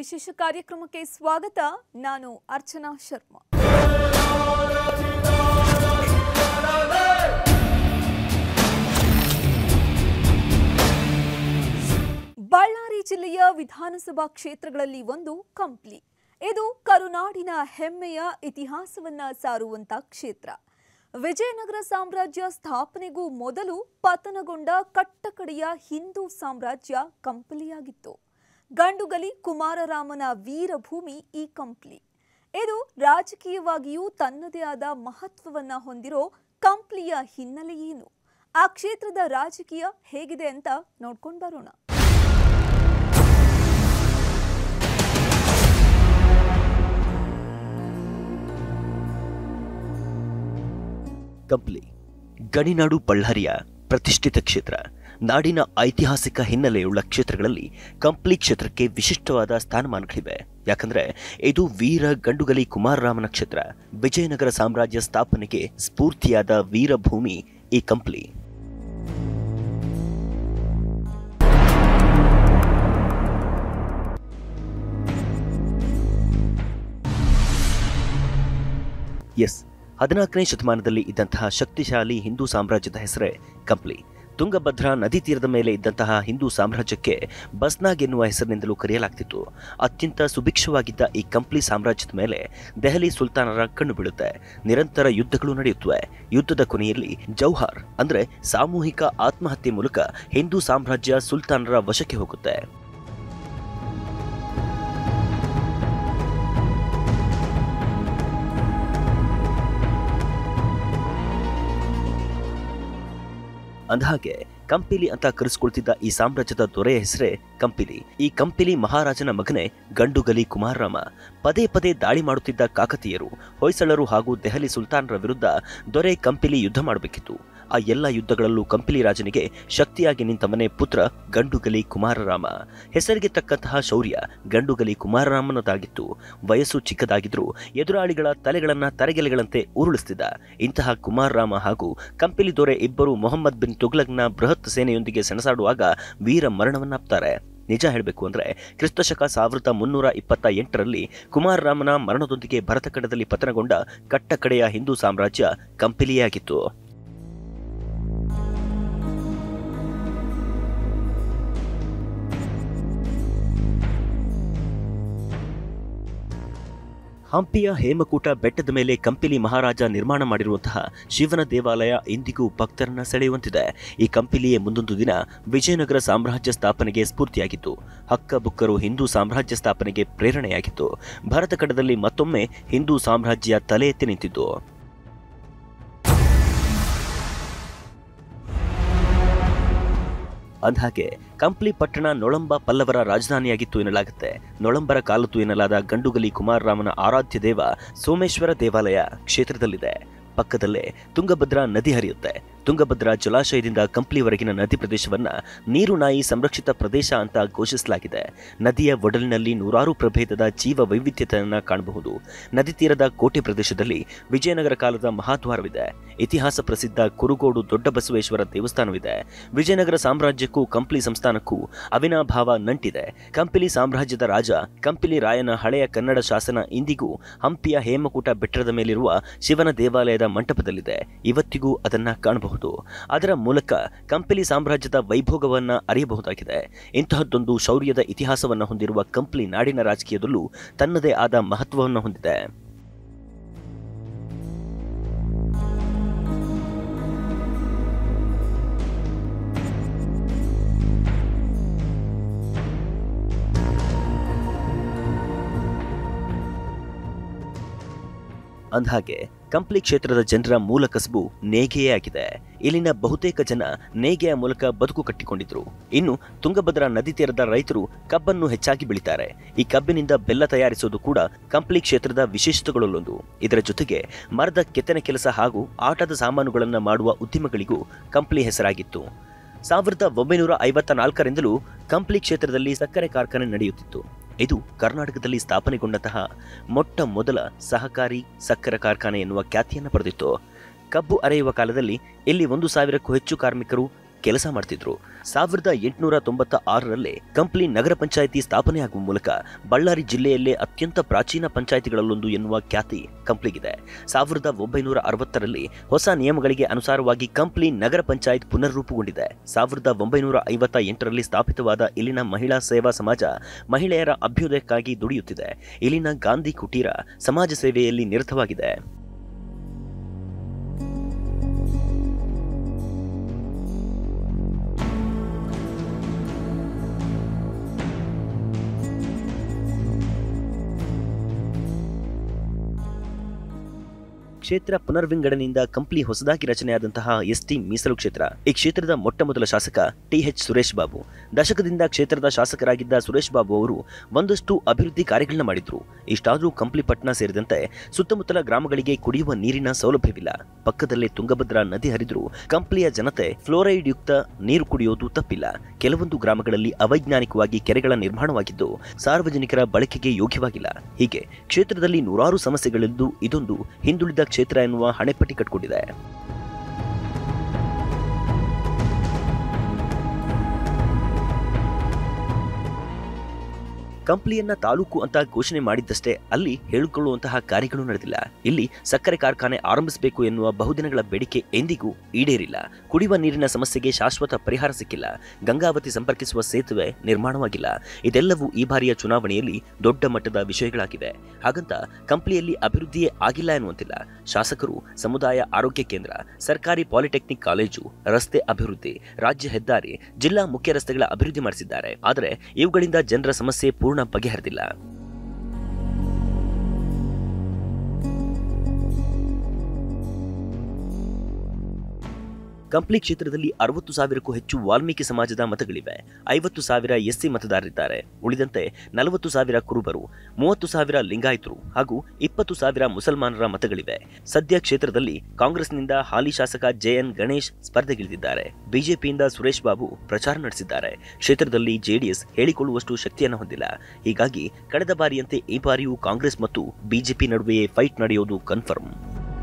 ವಿಶೇಷ ಕಾರ್ಯಕ್ರಮಕ್ಕೆ ಸ್ವಾಗತ ನಾನು ಅರ್ಚನಾ ಶರ್ಮಾ ಬಳ್ಳಾರಿ ಜಿಲ್ಲೆಯ ವಿಧಾನಸಭಾ ಕ್ಷೇತ್ರಗಳಲ್ಲಿ ಒಂದು ಕಂಪ್ಲಿ ಇದು ಕರುನಾಡಿನ ಹೆಮ್ಮೆಯ ಇತಿಹಾಸವನ್ನ ಸಾರುವಂತ ಕ್ಷೇತ್ರ ವಿಜಯನಗರ ಸಾಮ್ರಾಜ್ಯ ಸ್ಥಾಪನೆಗೂ ಮೊದಲು ಪತನಗೊಂಡ ಕಟ್ಟಕಡೆಯ ಹಿಂದೂ ಸಾಮ್ರಾಜ್ಯ ಕಂಪ್ಲಿಯಾಗಿತ್ತು ಗಂಡುಗಲಿ ಕುಮಾರರಾಮನ ವೀರಭೂಮಿ ಈ ಕಂಪ್ಲಿ ಇದು ರಾಜಕೀಯವಾಗಿಯೂ ತನ್ನದೇ ಆದ ಮಹತ್ವವನ್ನ ಹೊಂದಿರೋ ಕಂಪ್ಲಿಯ ಹಿನ್ನೆಲೆ ಏನು ಆ ಕ್ಷೇತ್ರದ ರಾಜಕೀಯ ಹೇಗಿದೆ ಅಂತ ನೋಡ್ಕೊಂಡು ಬರೋಣ ಕಂಪ್ಲಿ ಗಣಿನಾಡು ಬಳ್ಳಾರಿಯ ಪ್ರತಿಷ್ಠಿತ ಕ್ಷೇತ್ರ ನಾಡಿನ ಐತಿಹಾಸಿಕ ಹಿನ್ನೆಲೆಯುಳ್ಳ ಕ್ಷೇತ್ರಗಳಲ್ಲಿ ಕಂಪ್ಲಿ ಕ್ಷೇತ್ರಕ್ಕೆ ವಿಶಿಷ್ಟವಾದ ಸ್ಥಾನಮಾನಗಳಿವೆ ಯಾಕಂದ್ರೆ ಇದು ವೀರ ಗಂಡುಗಲಿ ಕುಮಾರರಾಮನ ಕ್ಷೇತ್ರ ವಿಜಯನಗರ ಸಾಮ್ರಾಜ್ಯ ಸ್ಥಾಪನೆಗೆ ಸ್ಫೂರ್ತಿಯಾದ ವೀರಭೂಮಿ ಈ ಕಂಪ್ಲಿ ಎಸ್ ಹದಿನಾಲ್ಕನೇ ಶತಮಾನದಲ್ಲಿ ಇದ್ದಂತಹ ಶಕ್ತಿಶಾಲಿ ಹಿಂದೂ ಸಾಮ್ರಾಜ್ಯದ ಹೆಸರೇ ಕಂಪ್ಲಿ ತುಂಗಭದ್ರಾ ನದಿ ತೀರದ ಮೇಲೆ ಇದ್ದಂತಹ ಹಿಂದೂ ಸಾಮ್ರಾಜ್ಯಕ್ಕೆ ಬಸ್ನಾಗ್ ಎನ್ನುವ ಹೆಸರಿನಿಂದಲೂ ಕರೆಯಲಾಗ್ತಿತ್ತು ಅತ್ಯಂತ ಸುಭಿಕ್ಷವಾಗಿದ್ದ ಈ ಕಂಪ್ಲಿ ಸಾಮ್ರಾಜ್ಯದ ಮೇಲೆ ದೆಹಲಿ ಸುಲ್ತಾನರ ಕಣ್ಣು ಬೀಳುತ್ತೆ ನಿರಂತರ ಯುದ್ಧಗಳು ನಡೆಯುತ್ತವೆ ಯುದ್ಧದ ಕೊನೆಯಲ್ಲಿ ಜೌಹಾರ್ ಅಂದ್ರೆ ಸಾಮೂಹಿಕ ಆತ್ಮಹತ್ಯೆ ಮೂಲಕ ಹಿಂದೂ ಸಾಮ್ರಾಜ್ಯ ಸುಲ್ತಾನರ ವಶಕ್ಕೆ ಹೋಗುತ್ತೆ ಅಂದಹಾಗೆ ಕಂಪಿಲಿ ಅಂತ ಕರೆಸ್ಕೊಳ್ತಿದ್ದ ಈ ಸಾಮ್ರಾಜ್ಯದ ದೊರೆಯ ಹೆಸರೇ ಕಂಪಿಲಿ ಈ ಕಂಪಿಲಿ ಮಹಾರಾಜನ ಮಗನೇ ಗಂಡುಗಲಿ ಕುಮಾರರಾಮ ಪದೇ ಪದೇ ದಾಳಿ ಮಾಡುತ್ತಿದ್ದ ಕಾಕತೀಯರು ಹೊಯ್ಸಳರು ಹಾಗೂ ದೆಹಲಿ ಸುಲ್ತಾನರ ವಿರುದ್ಧ ದೊರೆ ಕಂಪಿಲಿ ಯುದ್ಧ ಮಾಡಬೇಕಿತ್ತು ಆ ಎಲ್ಲ ಯುದ್ಧಗಳಲ್ಲೂ ಕಂಪಿಲಿ ರಾಜನಿಗೆ ಶಕ್ತಿಯಾಗಿ ನಿಂತವನೇ ಪುತ್ರ ಗಂಡುಗಲಿ ಕುಮಾರರಾಮ ಹೆಸರಿಗೆ ತಕ್ಕಂತಹ ಶೌರ್ಯ ಗಂಡುಗಲಿ ಕುಮಾರರಾಮನದಾಗಿತ್ತು ವಯಸ್ಸು ಚಿಕ್ಕದಾಗಿದ್ರೂ ಎದುರಾಳಿಗಳ ತಲೆಗಳನ್ನ ತರಗೆಲೆಗಳಂತೆ ಉರುಳಿಸ್ತಿದ್ದ ಇಂತಹ ಕುಮಾರರಾಮ ಹಾಗೂ ಕಂಪಿಲಿ ದೊರೆ ಇಬ್ಬರು ಮೊಹಮ್ಮದ್ ಬಿನ್ ತುಗ್ಲಕ್ನ ಬೃಹತ್ ಸೇನೆಯೊಂದಿಗೆ ಸೆಣಸಾಡುವಾಗ ವೀರ ಮರಣವನ್ನಾಪ್ತಾರೆ ನಿಜ ಹೇಳಬೇಕು ಅಂದ್ರೆ ಕ್ರಿಸ್ತಶಕ ಸಾವಿರದ ಮುನ್ನೂರ ಇಪ್ಪತ್ತ ಎಂಟರಲ್ಲಿ ಕುಮಾರರಾಮನ ಮರಣದೊಂದಿಗೆ ಭರತಖಂಡದಲ್ಲಿ ಪತನಗೊಂಡ ಕಟ್ಟಕಡೆಯ ಹಿಂದೂ ಸಾಮ್ರಾಜ್ಯ ಕಂಪಿಲಿಯಾಗಿತ್ತು ಹಂಪಿಯ ಹೇಮಕೂಟ ಬೆಟ್ಟದ ಮೇಲೆ ಕಂಪಿಲಿ ಮಹಾರಾಜ ನಿರ್ಮಾಣ ಮಾಡಿರುವಂತಹ ಶಿವನ ದೇವಾಲಯ ಇಂದಿಗೂ ಭಕ್ತರನ್ನ ಸೆಳೆಯುವಂತಿದೆ ಈ ಕಂಪಿಲಿಯೇ ಮುಂದೊಂದು ದಿನ ವಿಜಯನಗರ ಸಾಮ್ರಾಜ್ಯ ಸ್ಥಾಪನೆಗೆ ಸ್ಫೂರ್ತಿಯಾಗಿತ್ತು ಹಕ್ಕ ಬುಕ್ಕರು ಹಿಂದೂ ಸಾಮ್ರಾಜ್ಯ ಸ್ಥಾಪನೆಗೆ ಪ್ರೇರಣೆಯಾಗಿತ್ತು ಭರತಖಂಡದಲ್ಲಿ ಮತ್ತೊಮ್ಮೆ ಹಿಂದೂ ಸಾಮ್ರಾಜ್ಯ ತಲೆ ಎತ್ತಿ ನಿಂತಿದ್ದು ಅಂದಹಾಗೆ ಕಂಪ್ಲಿ ಪಟ್ಟಣ ನೊಳಂಬ ಪಲ್ಲವರ ರಾಜಧಾನಿಯಾಗಿತ್ತು ಎನ್ನಲಾಗುತ್ತೆ ನೊಳಂಬರ ಕಾಲತ್ತು ಎನ್ನಲಾದ ಗಂಡುಗಲಿ ಕುಮಾರರಾಮನ ಆರಾಧ್ಯ ದೇವ ಸೋಮೇಶ್ವರ ದೇವಾಲಯ ಕ್ಷೇತ್ರದಲ್ಲಿದೆ ಪಕ್ಕದಲ್ಲೇ ತುಂಗಭದ್ರಾ ನದಿ ಹರಿಯುತ್ತೆ ತುಂಗಭದ್ರಾ ಜಲಾಶಯದಿಂದ ಕಂಪ್ಲಿವರೆಗಿನ ನದಿ ಪ್ರದೇಶವನ್ನ ನೀರು ನಾಯಿ ಸಂರಕ್ಷಿತ ಪ್ರದೇಶ ಅಂತ ಘೋಷಿಸಲಾಗಿದೆ ನದಿಯ ಒಡಲಿನಲ್ಲಿ ನೂರಾರು ಪ್ರಭೇದದ ಜೀವ ವೈವಿಧ್ಯತೆಯನ್ನ ಕಾಣಬಹುದು ನದಿ ತೀರದ ಕೋಟೆ ಪ್ರದೇಶದಲ್ಲಿ ವಿಜಯನಗರ ಕಾಲದ ಮಹಾದ್ವಾರವಿದೆ ಇತಿಹಾಸ ಪ್ರಸಿದ್ಧ ಕುರುಗೋಡು ದೊಡ್ಡ ಬಸವೇಶ್ವರ ದೇವಸ್ಥಾನವಿದೆ ವಿಜಯನಗರ ಸಾಮ್ರಾಜ್ಯಕ್ಕೂ ಕಂಪ್ಲಿ ಸಂಸ್ಥಾನಕ್ಕೂ ಅವಿನಾಭಾವ ನಂಟಿದೆ ಕಂಪಿಲಿ ಸಾಮ್ರಾಜ್ಯದ ರಾಜ ಕಂಪಿಲಿ ರಾಯನ ಹಳೆಯ ಕನ್ನಡ ಶಾಸನ ಇಂದಿಗೂ ಹಂಪಿಯ ಹೇಮಕೂಟ ಬೆಟ್ಟದ ಮೇಲಿರುವ ಶಿವನ ದೇವಾಲಯದ ಮಂಟಪದಲ್ಲಿದೆ ಇವತ್ತಿಗೂ ಅದನ್ನ ಕಾಣಬಹುದು ಅದರ ಮೂಲಕ ಕಂಪಿಲಿ ಸಾಮ್ರಾಜ್ಯದ ವೈಭೋಗವನ್ನ ಅರಿಯಬಹುದಾಗಿದೆ ಇಂತಹದ್ದೊಂದು ಶೌರ್ಯದ ಇತಿಹಾಸವನ್ನ ಹೊಂದಿರುವ ಕಂಪ್ಲಿ ನಾಡಿನ ರಾಜಕೀಯದಲ್ಲೂ ತನ್ನದೇ ಆದ ಮಹತ್ವವನ್ನು ಹೊಂದಿದೆ ಅಂದಹಾಗೆ ಕಂಪ್ಲಿ ಕ್ಷೇತ್ರದ ಜನರ ಮೂಲ ಕಸಬು ನೇಗೆಯೇ ಆಗಿದೆ ಇಲ್ಲಿನ ಬಹುತೇಕ ಜನ ನೇಗೆಯ ಮೂಲಕ ಬದುಕು ಕಟ್ಟಿಕೊಂಡಿದ್ರು ಇನ್ನು ತುಂಗಭದ್ರಾ ನದಿ ತೀರದ ರೈತರು ಕಬ್ಬನ್ನು ಹೆಚ್ಚಾಗಿ ಬೆಳಿತಾರೆ ಈ ಕಬ್ಬಿನಿಂದ ಬೆಲ್ಲ ತಯಾರಿಸೋದು ಕೂಡ ಕಂಪ್ಲಿ ಕ್ಷೇತ್ರದ ವಿಶೇಷತೆಗಳಲ್ಲೊಂದು ಇದರ ಜೊತೆಗೆ ಮರದ ಕೆತ್ತನೆ ಕೆಲಸ ಹಾಗೂ ಆಟದ ಸಾಮಾನುಗಳನ್ನು ಮಾಡುವ ಉದ್ಯಮಗಳಿಗೂ ಕಂಪ್ಲಿ ಹೆಸರಾಗಿತ್ತು ಸಾವಿರದ ಒಂಬೈನೂರ ಐವತ್ತ ನಾಲ್ಕರಿಂದಲೂ ಕಂಪ್ಲಿ ಕ್ಷೇತ್ರದಲ್ಲಿ ಸಕ್ಕರೆ ಕಾರ್ಖಾನೆ ನಡೆಯುತ್ತಿತ್ತು ಇದು ಕರ್ನಾಟಕದಲ್ಲಿ ಸ್ಥಾಪನೆಗೊಂಡಂತಹ ಮೊಟ್ಟ ಮೊದಲ ಸಹಕಾರಿ ಸಕ್ಕರೆ ಕಾರ್ಖಾನೆ ಎನ್ನುವ ಖ್ಯಾತಿಯನ್ನು ಪಡೆದಿತ್ತು ಕಬ್ಬು ಅರೆಯುವ ಕಾಲದಲ್ಲಿ ಇಲ್ಲಿ ಒಂದು ಸಾವಿರಕ್ಕೂ ಹೆಚ್ಚು ಕಾರ್ಮಿಕರು ಕೆಲಸ ಮಾಡ್ತಿದ್ರು ಸಾವಿರದ ಎಂಟುನೂರ ತೊಂಬತ್ತ ಆರರಲ್ಲಿ ಕಂಪ್ಲಿ ನಗರ ಪಂಚಾಯಿತಿ ಸ್ಥಾಪನೆಯಾಗುವ ಮೂಲಕ ಬಳ್ಳಾರಿ ಜಿಲ್ಲೆಯಲ್ಲೇ ಅತ್ಯಂತ ಪ್ರಾಚೀನ ಪಂಚಾಯಿತಿಗಳಲ್ಲೊಂದು ಎನ್ನುವ ಖ್ಯಾತಿ ಕಂಪ್ಲಿಗಿದೆ ಸಾವಿರದ ಒಂಬೈನೂರ ಅರವತ್ತರಲ್ಲಿ ಹೊಸ ನಿಯಮಗಳಿಗೆ ಅನುಸಾರವಾಗಿ ಕಂಪ್ಲಿ ನಗರ ಪಂಚಾಯತ್ ಪುನರ್ರೂಪುಗೊಂಡಿದೆ ಸಾವಿರದ ಒಂಬೈನೂರ ಐವತ್ತ ಎಂಟರಲ್ಲಿ ಸ್ಥಾಪಿತವಾದ ಇಲ್ಲಿನ ಮಹಿಳಾ ಸೇವಾ ಸಮಾಜ ಮಹಿಳೆಯರ ಅಭ್ಯುದಯಕ್ಕಾಗಿ ದುಡಿಯುತ್ತಿದೆ ಇಲ್ಲಿನ ಗಾಂಧಿ ಕುಟೀರ ಸಮಾಜ ಸೇವೆಯಲ್ಲಿ ನಿರತವಾಗಿದೆ ಕ್ಷೇತ್ರ ಪುನರ್ವಿಂಗಡಣೆಯಿಂದ ಕಂಪ್ಲಿ ಹೊಸದಾಗಿ ರಚನೆಯಾದಂತಹ ಎಸ್ಟಿ ಮೀಸಲು ಕ್ಷೇತ್ರ ಈ ಕ್ಷೇತ್ರದ ಮೊಟ್ಟ ಮೊದಲ ಶಾಸಕ ಟಿಎಚ್ ಸುರೇಶ್ ಬಾಬು ದಶಕದಿಂದ ಕ್ಷೇತ್ರದ ಶಾಸಕರಾಗಿದ್ದ ಸುರೇಶ್ ಬಾಬು ಅವರು ಒಂದಷ್ಟು ಅಭಿವೃದ್ಧಿ ಕಾರ್ಯಗಳನ್ನ ಮಾಡಿದ್ರು ಇಷ್ಟಾದರೂ ಕಂಪ್ಲಿ ಪಟ್ಟಣ ಸೇರಿದಂತೆ ಸುತ್ತಮುತ್ತಲ ಗ್ರಾಮಗಳಿಗೆ ಕುಡಿಯುವ ನೀರಿನ ಸೌಲಭ್ಯವಿಲ್ಲ ಪಕ್ಕದಲ್ಲೇ ತುಂಗಭದ್ರಾ ನದಿ ಹರಿದ್ರು ಕಂಪ್ಲಿಯ ಜನತೆ ಫ್ಲೋರೈಡ್ ಯುಕ್ತ ನೀರು ಕುಡಿಯೋದು ತಪ್ಪಿಲ್ಲ ಕೆಲವೊಂದು ಗ್ರಾಮಗಳಲ್ಲಿ ಅವೈಜ್ಞಾನಿಕವಾಗಿ ಕೆರೆಗಳ ನಿರ್ಮಾಣವಾಗಿದ್ದು ಸಾರ್ವಜನಿಕರ ಬಳಕೆಗೆ ಯೋಗ್ಯವಾಗಿಲ್ಲ ಹೀಗೆ ಕ್ಷೇತ್ರದಲ್ಲಿ ನೂರಾರು ಸಮಸ್ಯೆಗಳಿದ್ದು ಇದೊಂದು ಹಿಂದುಳಿದ ಕ್ಷೇತ್ರ ಎನ್ನುವ ಹಣೆಪಟ್ಟಿ ಕಟ್ಕೊಂಡಿದೆ ಕಂಪ್ಲಿಯನ್ನ ತಾಲೂಕು ಅಂತ ಘೋಷಣೆ ಮಾಡಿದ್ದಷ್ಟೇ ಅಲ್ಲಿ ಹೇಳಿಕೊಳ್ಳುವಂತಹ ಕಾರ್ಯಗಳು ನಡೆದಿಲ್ಲ ಇಲ್ಲಿ ಸಕ್ಕರೆ ಕಾರ್ಖಾನೆ ಆರಂಭಿಸಬೇಕು ಎನ್ನುವ ಬಹುದಿನಗಳ ಬೇಡಿಕೆ ಎಂದಿಗೂ ಈಡೇರಿಲ್ಲ ಕುಡಿಯುವ ನೀರಿನ ಸಮಸ್ಯೆಗೆ ಶಾಶ್ವತ ಪರಿಹಾರ ಸಿಕ್ಕಿಲ್ಲ ಗಂಗಾವತಿ ಸಂಪರ್ಕಿಸುವ ಸೇತುವೆ ನಿರ್ಮಾಣವಾಗಿಲ್ಲ ಇದೆಲ್ಲವೂ ಈ ಬಾರಿಯ ಚುನಾವಣೆಯಲ್ಲಿ ದೊಡ್ಡ ಮಟ್ಟದ ವಿಷಯಗಳಾಗಿವೆ ಹಾಗಂತ ಕಂಪ್ಲಿಯಲ್ಲಿ ಅಭಿವೃದ್ಧಿಯೇ ಆಗಿಲ್ಲ ಎನ್ನುವಂತಿಲ್ಲ ಶಾಸಕರು ಸಮುದಾಯ ಆರೋಗ್ಯ ಕೇಂದ್ರ ಸರ್ಕಾರಿ ಪಾಲಿಟೆಕ್ನಿಕ್ ಕಾಲೇಜು ರಸ್ತೆ ಅಭಿವೃದ್ಧಿ ರಾಜ್ಯ ಹೆದ್ದಾರಿ ಜಿಲ್ಲಾ ಮುಖ್ಯ ರಸ್ತೆಗಳ ಅಭಿವೃದ್ಧಿ ಮಾಡಿಸಿದ್ದಾರೆ ಆದರೆ ಇವುಗಳಿಂದ ಜನರ ಸಮಸ್ಯೆ ಪೂರ್ಣ ಬಗೆಹರಿದಿಲ್ಲ ಕಂಪ್ಲಿ ಕ್ಷೇತ್ರದಲ್ಲಿ ಅರವತ್ತು ಸಾವಿರಕ್ಕೂ ಹೆಚ್ಚು ವಾಲ್ಮೀಕಿ ಸಮಾಜದ ಮತಗಳಿವೆ ಐವತ್ತು ಸಾವಿರ ಎಸ್ಸಿ ಮತದಾರರಿದ್ದಾರೆ ಉಳಿದಂತೆ ನಲವತ್ತು ಸಾವಿರ ಕುರುಬರು ಮೂವತ್ತು ಸಾವಿರ ಲಿಂಗಾಯತರು ಹಾಗೂ ಇಪ್ಪತ್ತು ಸಾವಿರ ಮುಸಲ್ಮಾನರ ಮತಗಳಿವೆ ಸದ್ಯ ಕ್ಷೇತ್ರದಲ್ಲಿ ಕಾಂಗ್ರೆಸ್ನಿಂದ ಹಾಲಿ ಶಾಸಕ ಜೆಎನ್ ಗಣೇಶ್ ಸ್ಪರ್ಧೆಗಿಳಿದಿದ್ದಾರೆ ಬಿಜೆಪಿಯಿಂದ ಸುರೇಶ್ ಬಾಬು ಪ್ರಚಾರ ನಡೆಸಿದ್ದಾರೆ ಕ್ಷೇತ್ರದಲ್ಲಿ ಜೆಡಿಎಸ್ ಹೇಳಿಕೊಳ್ಳುವಷ್ಟು ಶಕ್ತಿಯನ್ನು ಹೊಂದಿಲ್ಲ ಹೀಗಾಗಿ ಕಳೆದ ಬಾರಿಯಂತೆ ಈ ಬಾರಿಯೂ ಕಾಂಗ್ರೆಸ್ ಮತ್ತು ಬಿಜೆಪಿ ನಡುವೆಯೇ ಫೈಟ್ ನಡೆಯೋದು ಕನ್ಫರ್ಮ್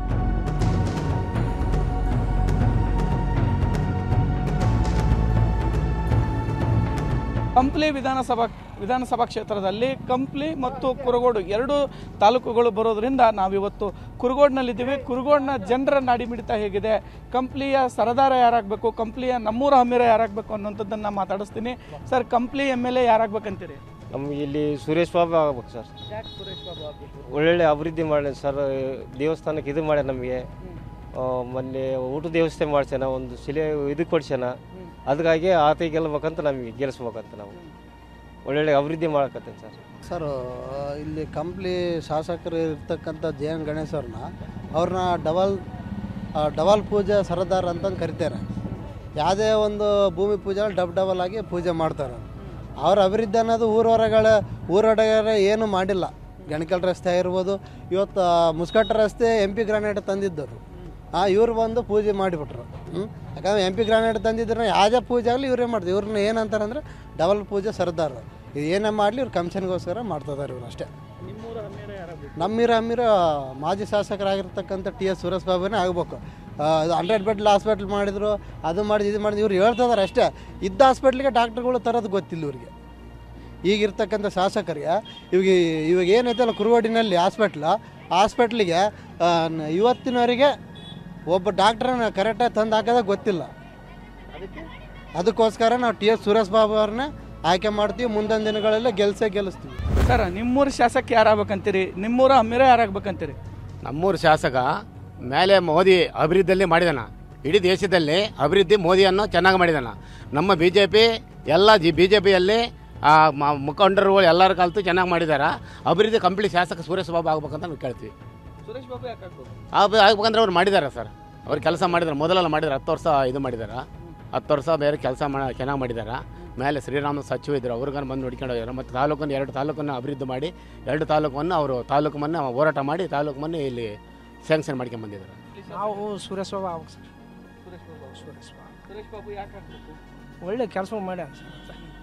ಕಂಪ್ಲಿ ವಿಧಾನಸಭಾ ವಿಧಾನಸಭಾ ಕ್ಷೇತ್ರದಲ್ಲಿ ಕಂಪ್ಲಿ ಮತ್ತು ಕುರುಗೋಡು ಎರಡು ತಾಲೂಕುಗಳು ಬರೋದ್ರಿಂದ ನಾವಿವತ್ತು ಕುರುಗೋಡ್ನಲ್ಲಿದ್ದೀವಿ ಕುರುಗೋಡ್ನ ಜನರ ನಾಡಿಮಿಡಿತ ಹೇಗಿದೆ ಕಂಪ್ಲಿಯ ಸರದಾರ ಯಾರಾಗಬೇಕು ಕಂಪ್ಲಿಯ ನಮ್ಮೂರ ಹಮ್ಮಿರ ಯಾರಾಗಬೇಕು ಅನ್ನೋಂಥದ್ದನ್ನು ಮಾತಾಡಿಸ್ತೀನಿ sir Kampli M L A ಯಾರಾಗಬೇಕಂತೀರಿ ನಮ್ಗೆ ಇಲ್ಲಿ ಸುರೇಶ್ ಬಾಬು ಆಗ್ಬೇಕು ಸರ್ ಯಾಕೆ ಸುರೇಶ್ ಬಾಬು ಆಗಬೇಕು ಒಳ್ಳೊಳ್ಳೆ ಅಭಿವೃದ್ಧಿ ಮಾಡಿ ಸರ್ ದೇವಸ್ಥಾನಕ್ಕೆ ಇದು ಮಾಡ್ಯಾರ ನಮಗೆ ಮೊನ್ನೆ ಊಟದ ವ್ಯವಸ್ಥೆ ಮಾಡ್ಸ್ಯಾನ ಒಂದು ಶಿಲೆ ಇದು ಕೊಡ್ಸ್ಯಾನ ಅದಕ್ಕಾಗಿ ಆತ ಗೆಲ್ಬೇಕಂತ ನಮಗೆ ಗೆಲ್ಲಿಸ್ಬೇಕಂತ ನಾವು ಒಳ್ಳೊಳ್ಳೆ ಅಭಿವೃದ್ಧಿ ಮಾಡಕತ್ತೇನೆ ಸರ್ ಸರ್ ಇಲ್ಲಿ ಕಂಪ್ಲಿ ಶಾಸಕರು ಇರ್ತಕ್ಕಂಥ ಜೆ ಎನ್ ಗಣೇಶ್ ಅವ್ರನ್ನ ಅವ್ರನ್ನ ಡಬಲ್ ಆ, ಡಬಲ್ ಪೂಜೆ ಸರದಾರ್ ಅಂತಂದು ಕರಿತಾರೆ ಯಾವುದೇ ಒಂದು ಭೂಮಿ ಪೂಜೆ ಡಬ್ ಡಬಲ್ ಆಗಿ ಪೂಜೆ ಮಾಡ್ತಾರೆ ಅವ್ರ ಅಭಿವೃದ್ಧಿ ಅನ್ನೋದು ಊರೊರಗಳ ಊರೊಳಗಡೆ ಏನು ಮಾಡಿಲ್ಲ ಗಣಕಲ್ ರಸ್ತೆ ಇರ್ಬೋದು ಇವತ್ತು ಮುಸ್ಕಟ್ಟ ರಸ್ತೆ ಎಂ ಪಿ ಗ್ರಾನೈಟ್ ತಂದಿದ್ದರು ಹಾಂ ಇವ್ರು ಬಂದು ಪೂಜೆ ಮಾಡಿಬಿಟ್ರು ಹ್ಞೂ ಯಾಕಂದ್ರೆ ಎಂ ಪಿ ಗ್ರಾನೈಟ್ ತಂದಿದ್ರೆ ಯಾವುದೇ ಪೂಜೆ ಆಗಲಿ ಇವರೇ ಮಾಡ್ತಾರೆ ಇವ್ರನ್ನ ಏನಂತಾರೆ ಅಂದರೆ ಡಬಲ್ ಪೂಜೆ ಸರ್ದಾರ್ ಇದು ಏನೇ ಮಾಡಲಿ ಇವ್ರು ಕಮಿಷನ್ಗೋಸ್ಕರ ಮಾಡ್ತಿದ್ದಾರೆ ಇವ್ರು ಅಷ್ಟೇ ನಿಮ್ಮೂರ ಹಮ್ಮಿರ ಯಾರಾಗಬೇಕು ನಮ್ಮೀರ ಅಮ್ಮೀರ ಮಾಜಿ ಶಾಸಕರಾಗಿರ್ತಕ್ಕಂಥ ಟಿ ಎಸ್ ಸುರೇಶ್ ಬಾಬುನೇ ಆಗಬೇಕು ಹಂಡ್ರೆಡ್ ಬೆಡ್ ಹಾಸ್ಪಿಟ್ಲ್ ಮಾಡಿದ್ರು ಅದು ಮಾಡಿದ್ರು ಇದು ಮಾಡಿದ್ರು ಇವ್ರು ಹೇಳ್ತಿದಾರೆ ಅಷ್ಟೇ ಇದ್ದ ಹಾಸ್ಪಿಟ್ಲಿಗೆ ಡಾಕ್ಟ್ರುಗಳು ತರೋದು ಗೊತ್ತಿಲ್ಲ ಇವ್ರಿಗೆ ಈಗಿರ್ತಕ್ಕಂಥ ಶಾಸಕರಿಗೆ ಇವಾಗ ಇವಾಗ ಏನೈತಲ್ಲ ಕುರುವಾಡಿನಲ್ಲಿ ಹಾಸ್ಪಿಟ್ಲ್ ಹಾಸ್ಪಿಟ್ಲಿಗೆ ಇವತ್ತಿನವರೆಗೆ ಒಬ್ಬ ಡಾಕ್ಟ್ರನ್ನ ಕರೆಕ್ಟಾಗಿ ತಂದು ಹಾಕೋದೇ ಗೊತ್ತಿಲ್ಲ ಅದಕ್ಕೋಸ್ಕರ ನಾವು ಟಿ ಎಸ್ ಸುರೇಶ್ ಬಾಬು ಅವ್ರನ್ನ ಆಯ್ಕೆ ಮಾಡ್ತೀವಿ ಮುಂದಿನ ದಿನಗಳಲ್ಲಿ ಗೆಲ್ಸೇ ಗೆಲ್ಲಿಸ್ತೀವಿ ಸರ್ ನಿಮ್ಮೂರ ಶಾಸಕ ಯಾರಾಗಬೇಕಂತೀರಿ ನಿಮ್ಮೂರ ಹಮ್ಮಿರ ಯಾರಾಗಬೇಕಂತೀರಿ ನಮ್ಮೂರು ಶಾಸಕ ಮೇಲೆ ಮೋದಿ ಅಭಿವೃದ್ಧಿಯಲ್ಲಿ ಮಾಡಿದಾನ ಇಡೀ ದೇಶದಲ್ಲಿ ಅಭಿವೃದ್ಧಿ ಮೋದಿಯನ್ನು ಚೆನ್ನಾಗಿ ಮಾಡಿದಾನ ನಮ್ಮ ಬಿ ಜೆ ಪಿ ಎಲ್ಲ ಜಿ ಬಿ ಜೆ ಪಿಯಲ್ಲಿ ಮುಖಂಡರುಗಳು ಎಲ್ಲರ ಕಲಿತು ಚೆನ್ನಾಗಿ ಮಾಡಿದಾರ ಅಭಿವೃದ್ಧಿ ಕಂಪ್ಲೀಟ್ ಶಾಸಕ ಸುರೇಶ್ ಬಾಬು ಆಗ್ಬೇಕಂತ ನಾವು ಕೇಳ್ತೀವಿ ಸುರೇಶ್ ಬಾಬು ಯಾಕೆ ಆಗ್ಬೇಕು ಆ- ಆಗ್ಬೇಕಂದ್ರೆ ಅವ್ರು ಮಾಡಿದ್ದಾರೆ ಸರ್ ಅವ್ರು ಕೆಲಸ ಮಾಡಿದ್ದಾರೆ ಮೊದಲೆಲ್ಲ ಮಾಡಿದ್ದಾರೆ ಹತ್ತು ವರ್ಷ ಇದು ಮಾಡಿದ್ದಾರೆ ಹತ್ತು ವರ್ಷ ಬೇರೆ ಕೆಲಸ ಮಾ ಚೆನ್ನಾಗಿ ಮಾಡಿದ್ದಾರೆ ಮೇಲೆ ಶ್ರೀರಾಮ ಸಚಿವ ಇದ್ರು ಅವ್ರಿಗನ್ನು ಬಂದು ನೋಡ್ಕೊಂಡು ಹೋಗ್ಯಾರ ಮತ್ತು ತಾಲೂಕನ್ನು ಎರಡು ತಾಲೂಕನ್ನು ಅಭಿವೃದ್ಧಿ ಮಾಡಿ ಎರಡು ತಾಲೂಕನ್ನು ಅವರು ತಾಲೂಕು ಮೊನ್ನೆ ಹೋರಾಟ ಮಾಡಿ ತಾಲೂಕು ಮೊನ್ನೆ ಇಲ್ಲಿ ಸ್ಯಾಂಕ್ಷನ್ ಮಾಡ್ಕೊಂಡು ಬಂದಿದ್ದಾರೆ ನಾವು ಸುರೇಶ್ ಬಾಬು ಆಗ್ಬೇಕು ಸರ್ ಸುರೇಶ್ ಬಾಬು ಸುರೇಶ್ ಬಾಬು ಸುರೇಶ್ ಬಾಬು ಯಾಕೆ ಆಗ್ಬೇಕು ಒಳ್ಳೆ ಕೆಲಸ ಮಾಡ್ಯಾನ ಸರ್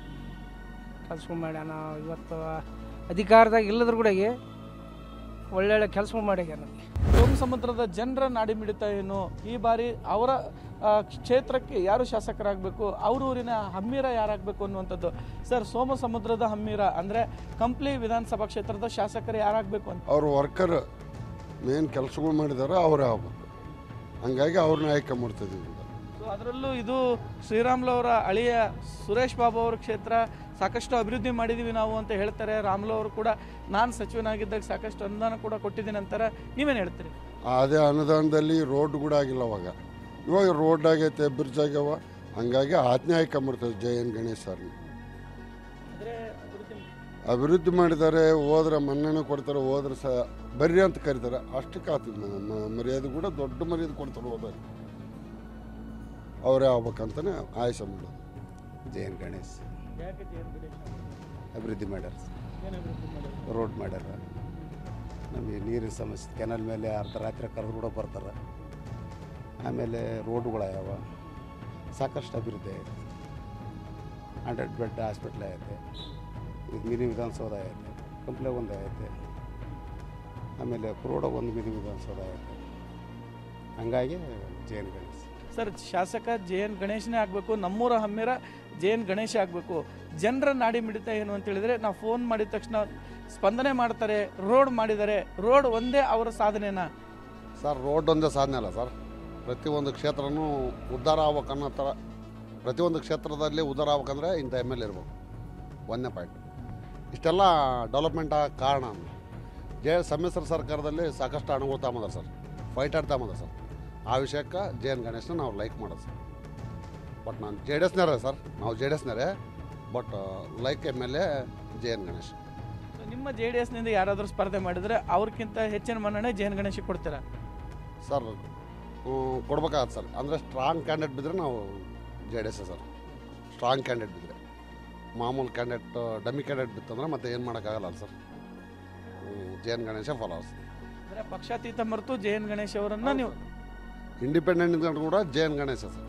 ಕೆಲಸ ಮಾಡ್ಯಾನ ಇವತ್ತು ಅಧಿಕಾರದಾಗ ಇಲ್ಲದ್ರ ಕೂಡ ಒಳ್ಳೊಳ್ಳೆ ಕೆಲಸ ಮಾಡ್ಯಾನ ಸೋಮ್ ಸೋಮಸಮುದ್ರದ ಜನರ ನಾಡಿಮಿಡಿತ ಏನು ಈ ಬಾರಿ ಅವರ ಆ, ಕ್ಷೇತ್ರಕ್ಕೆ ಯಾರು ಶಾಸಕರಾಗಬೇಕು ಅವ್ರ ಊರಿನ ಹಮ್ಮೀರ ಯಾರಾಗಬೇಕು ಅನ್ನುವಂಥದ್ದು ಸರ್ ಸೋಮಸಮುದ್ರದ ಹಮ್ಮೀರ ಅಂದರೆ ಕಂಪ್ಲಿ ವಿಧಾನಸಭಾ ಕ್ಷೇತ್ರದ ಶಾಸಕರು ಯಾರಾಗಬೇಕು ಅಂತ ಅವ್ರ ವರ್ಕರ್ ಮೇನ್ ಕೆಲಸಗಳು ಮಾಡಿದ್ದಾರೆ ಅವರೇ ಆಗ್ಬೇಕು ಹಂಗಾಗಿ ಅವ್ರನ್ನ ಆಯ್ಕೆ ಮಾಡ್ತಿದ್ದೀವಿ ಸೊ ಅದರಲ್ಲೂ ಇದು ಶ್ರೀರಾಮ್ಲು ಅವರ ಅಳಿಯ ಸುರೇಶ್ ಬಾಬು ಅವರ ಕ್ಷೇತ್ರ ಸಾಕಷ್ಟು ಅಭಿವೃದ್ಧಿ ಮಾಡಿದ್ದೀವಿ ನಾವು ಅಂತ ಹೇಳ್ತಾರೆ ರಾಮ್ಲು ಅವರು ಕೂಡ ನಾನು ಸಚಿವನಾಗಿದ್ದಾಗ ಸಾಕಷ್ಟು ಅನುದಾನ ಕೂಡ ಕೊಟ್ಟಿದ್ದೀನಿ ಅಂತಾರೆ ನೀವೇನು ಹೇಳ್ತೀರಿ ಅದೇ ಅನುದಾನದಲ್ಲಿ ರೋಡ್ ಕೂಡ ಆಗಿಲ್ಲ ಅವಾಗ ಇವಾಗ ರೋಡ್ ಆಗೈತೆ ಬ್ರಿಡ್ಜ್ ಆಗ್ಯಾವ ಹಂಗಾಗಿ ಆಜ್ಞೆ ಆಯ್ಕೆ ಮಾಡ್ತಾರೆ ಜೆ ಎನ್ ಗಣೇಶ್ ಸರ್ನ ಅಭಿವೃದ್ಧಿ ಮಾಡಿದ್ದಾರೆ ಹೋದ್ರೆ ಮನ್ನಣೆ ಕೊಡ್ತಾರೆ ಹೋದ್ರೆ ಸ ಬರ್ರಿ ಅಂತ ಕರೀತಾರೆ ಅಷ್ಟಕ್ಕೆ ಆಗ್ತದೆ ನಮ್ಮ ಮರ್ಯಾದೆ ಕೂಡ ದೊಡ್ಡ ಮರ್ಯಾದೆ ಕೊಡ್ತಾರೆ ಹೋದ್ರೆ ಅವರೇ ಆಗ್ಬೇಕಂತಾನೆ ಆಯ್ಸೆ ಮಾಡೋದು ಜೆ ಎನ್ ಗಣೇಶ್ ಅಭಿವೃದ್ಧಿ ಮಾಡ್ಯಾರ ರೋಡ್ ಮಾಡ್ಯಾರ ನಮಗೆ ನೀರಿನ ಸಮಸ್ಯೆ ಕೆನಲ್ ಮೇಲೆ ಅರ್ಧ ರಾತ್ರಿ ಕರೆದು ಕೂಡ ಬರ್ತಾರೆ ಆಮೇಲೆ ರೋಡ್ಗಳಾಗ್ಯಾವ ಸಾಕಷ್ಟು ಅಭಿವೃದ್ಧಿ ಆಗಿದೆ ಹಂಡ್ರೆಡ್ ಬೆಡ್ ಹಾಸ್ಪಿಟ್ಲ್ ಐತೆ ಇದು ಮಿನಿ ವಿಧಾನಸೌಧ ಐತೆ ಕಂಪ್ಲೆ ಒಂದು ಐತೆ ಆಮೇಲೆ ಕುರೋಡಾಗ ಒಂದು ಮಿನಿ ವಿಧಾನಸೌಧ ಐತೆ ಹಂಗಾಗಿ ಜೆ ಎನ್ ಗಣೇಶ್ ಸರ್ ಶಾಸಕ ಜೆ ಎನ್ ಗಣೇಶನೇ ಆಗಬೇಕು ನಮ್ಮೂರ ಹಮ್ಮಿರ ಜೆ ಎನ್ ಗಣೇಶ ಆಗಬೇಕು ಜನರ ನಾಡಿ ಮಿಡಿತ ಏನು ಅಂತ ಹೇಳಿದ್ರೆ ನಾವು ಫೋನ್ ಮಾಡಿದ ತಕ್ಷಣ ಸ್ಪಂದನೆ ಮಾಡ್ತಾರೆ ರೋಡ್ ಮಾಡಿದ್ದಾರೆ ರೋಡ್ ಒಂದೇ ಅವರ ಸಾಧನೆನಾ ಸರ್ ರೋಡ್ ಒಂದೇ ಸಾಧನೆ ಅಲ್ಲ ಸರ್ ಪ್ರತಿಯೊಂದು ಕ್ಷೇತ್ರನೂ ಉದ್ಧಾರ ಆಗ್ಬೇಕನ್ನೋ ಥರ ಪ್ರತಿಯೊಂದು ಕ್ಷೇತ್ರದಲ್ಲಿ ಉದ್ಧಾರ ಆಗ್ಬೇಕಂದ್ರೆ ಇಂಥ ಎಮ್ ಎಲ್ ಇರ್ಬೇಕು ಒಂದನೇ ಪಾಯಿಂಟ್ ಇಷ್ಟೆಲ್ಲ ಡೆವಲಪ್ಮೆಂಟ್ ಆಗ ಕಾರಣ ಜೆ ಸಮ್ಮಿಶ್ರ ಸರ್ಕಾರದಲ್ಲಿ ಸಾಕಷ್ಟು ಹಣಗಳು ತಗೊಂಬದಾರ ಸರ್ ಫೈಟ್ ಆಡ್ ತಗೊಂಬದಾರ ಸರ್ ಆ ವಿಷಯಕ್ಕೆ ಜೆ ಎನ್ ಗಣೇಶ್ನ ನಾವು ಲೈಕ್ ಮಾಡೋದು ಸರ್ ಬಟ್ ನಾನು ಜೆ ಡಿ ಎಸ್ನರೇ ಸರ್ ನಾವು ಜೆ ಡಿ ಎಸ್ನರೇ but like M L A J N Ganesh ನಿಮ್ಮ ಜೆ ಡಿ ಎಸ್ನಿಂದ ಯಾರಾದರೂ ಸ್ಪರ್ಧೆ ಮಾಡಿದ್ರೆ ಅವ್ರಿಗಿಂತ ಹೆಚ್ಚಿನ ಮನ್ನಣೆ ಜೆ ಎನ್ ಗಣೇಶಿಗೆ ಕೊಡ್ತೀರಾ ಸರ್ ಕೊಡ್ಬೇಕಾಗತ್ತೆ ಸರ್ ಅಂದರೆ ಸ್ಟ್ರಾಂಗ್ ಕ್ಯಾಂಡಿಡೇಟ್ ಬಿದ್ದರೆ ನಾವು J D S sir strong candidate ಬಿದ್ದರೆ ಮಾಮೂಲು ಕ್ಯಾಂಡಿಡೇಟ್ ಡಮ್ಮಿ ಕ್ಯಾಂಡಿಡೇಟ್ ಬಿತ್ತಂದ್ರೆ ಮತ್ತೆ ಏನು ಮಾಡೋಕ್ಕಾಗಲ್ಲ sir J N Ganesha followers ಅಂದರೆ ಪಕ್ಷಾತೀತ ಮರೆತು ಜೆ ಎನ್ ಗಣೇಶ್ ಅವರನ್ನ ನೀವು ಇಂಡಿಪೆಂಡೆಂಟ್ ನಿಂತ್ಕೊಂಡು ಕೂಡ J N Ganesha sir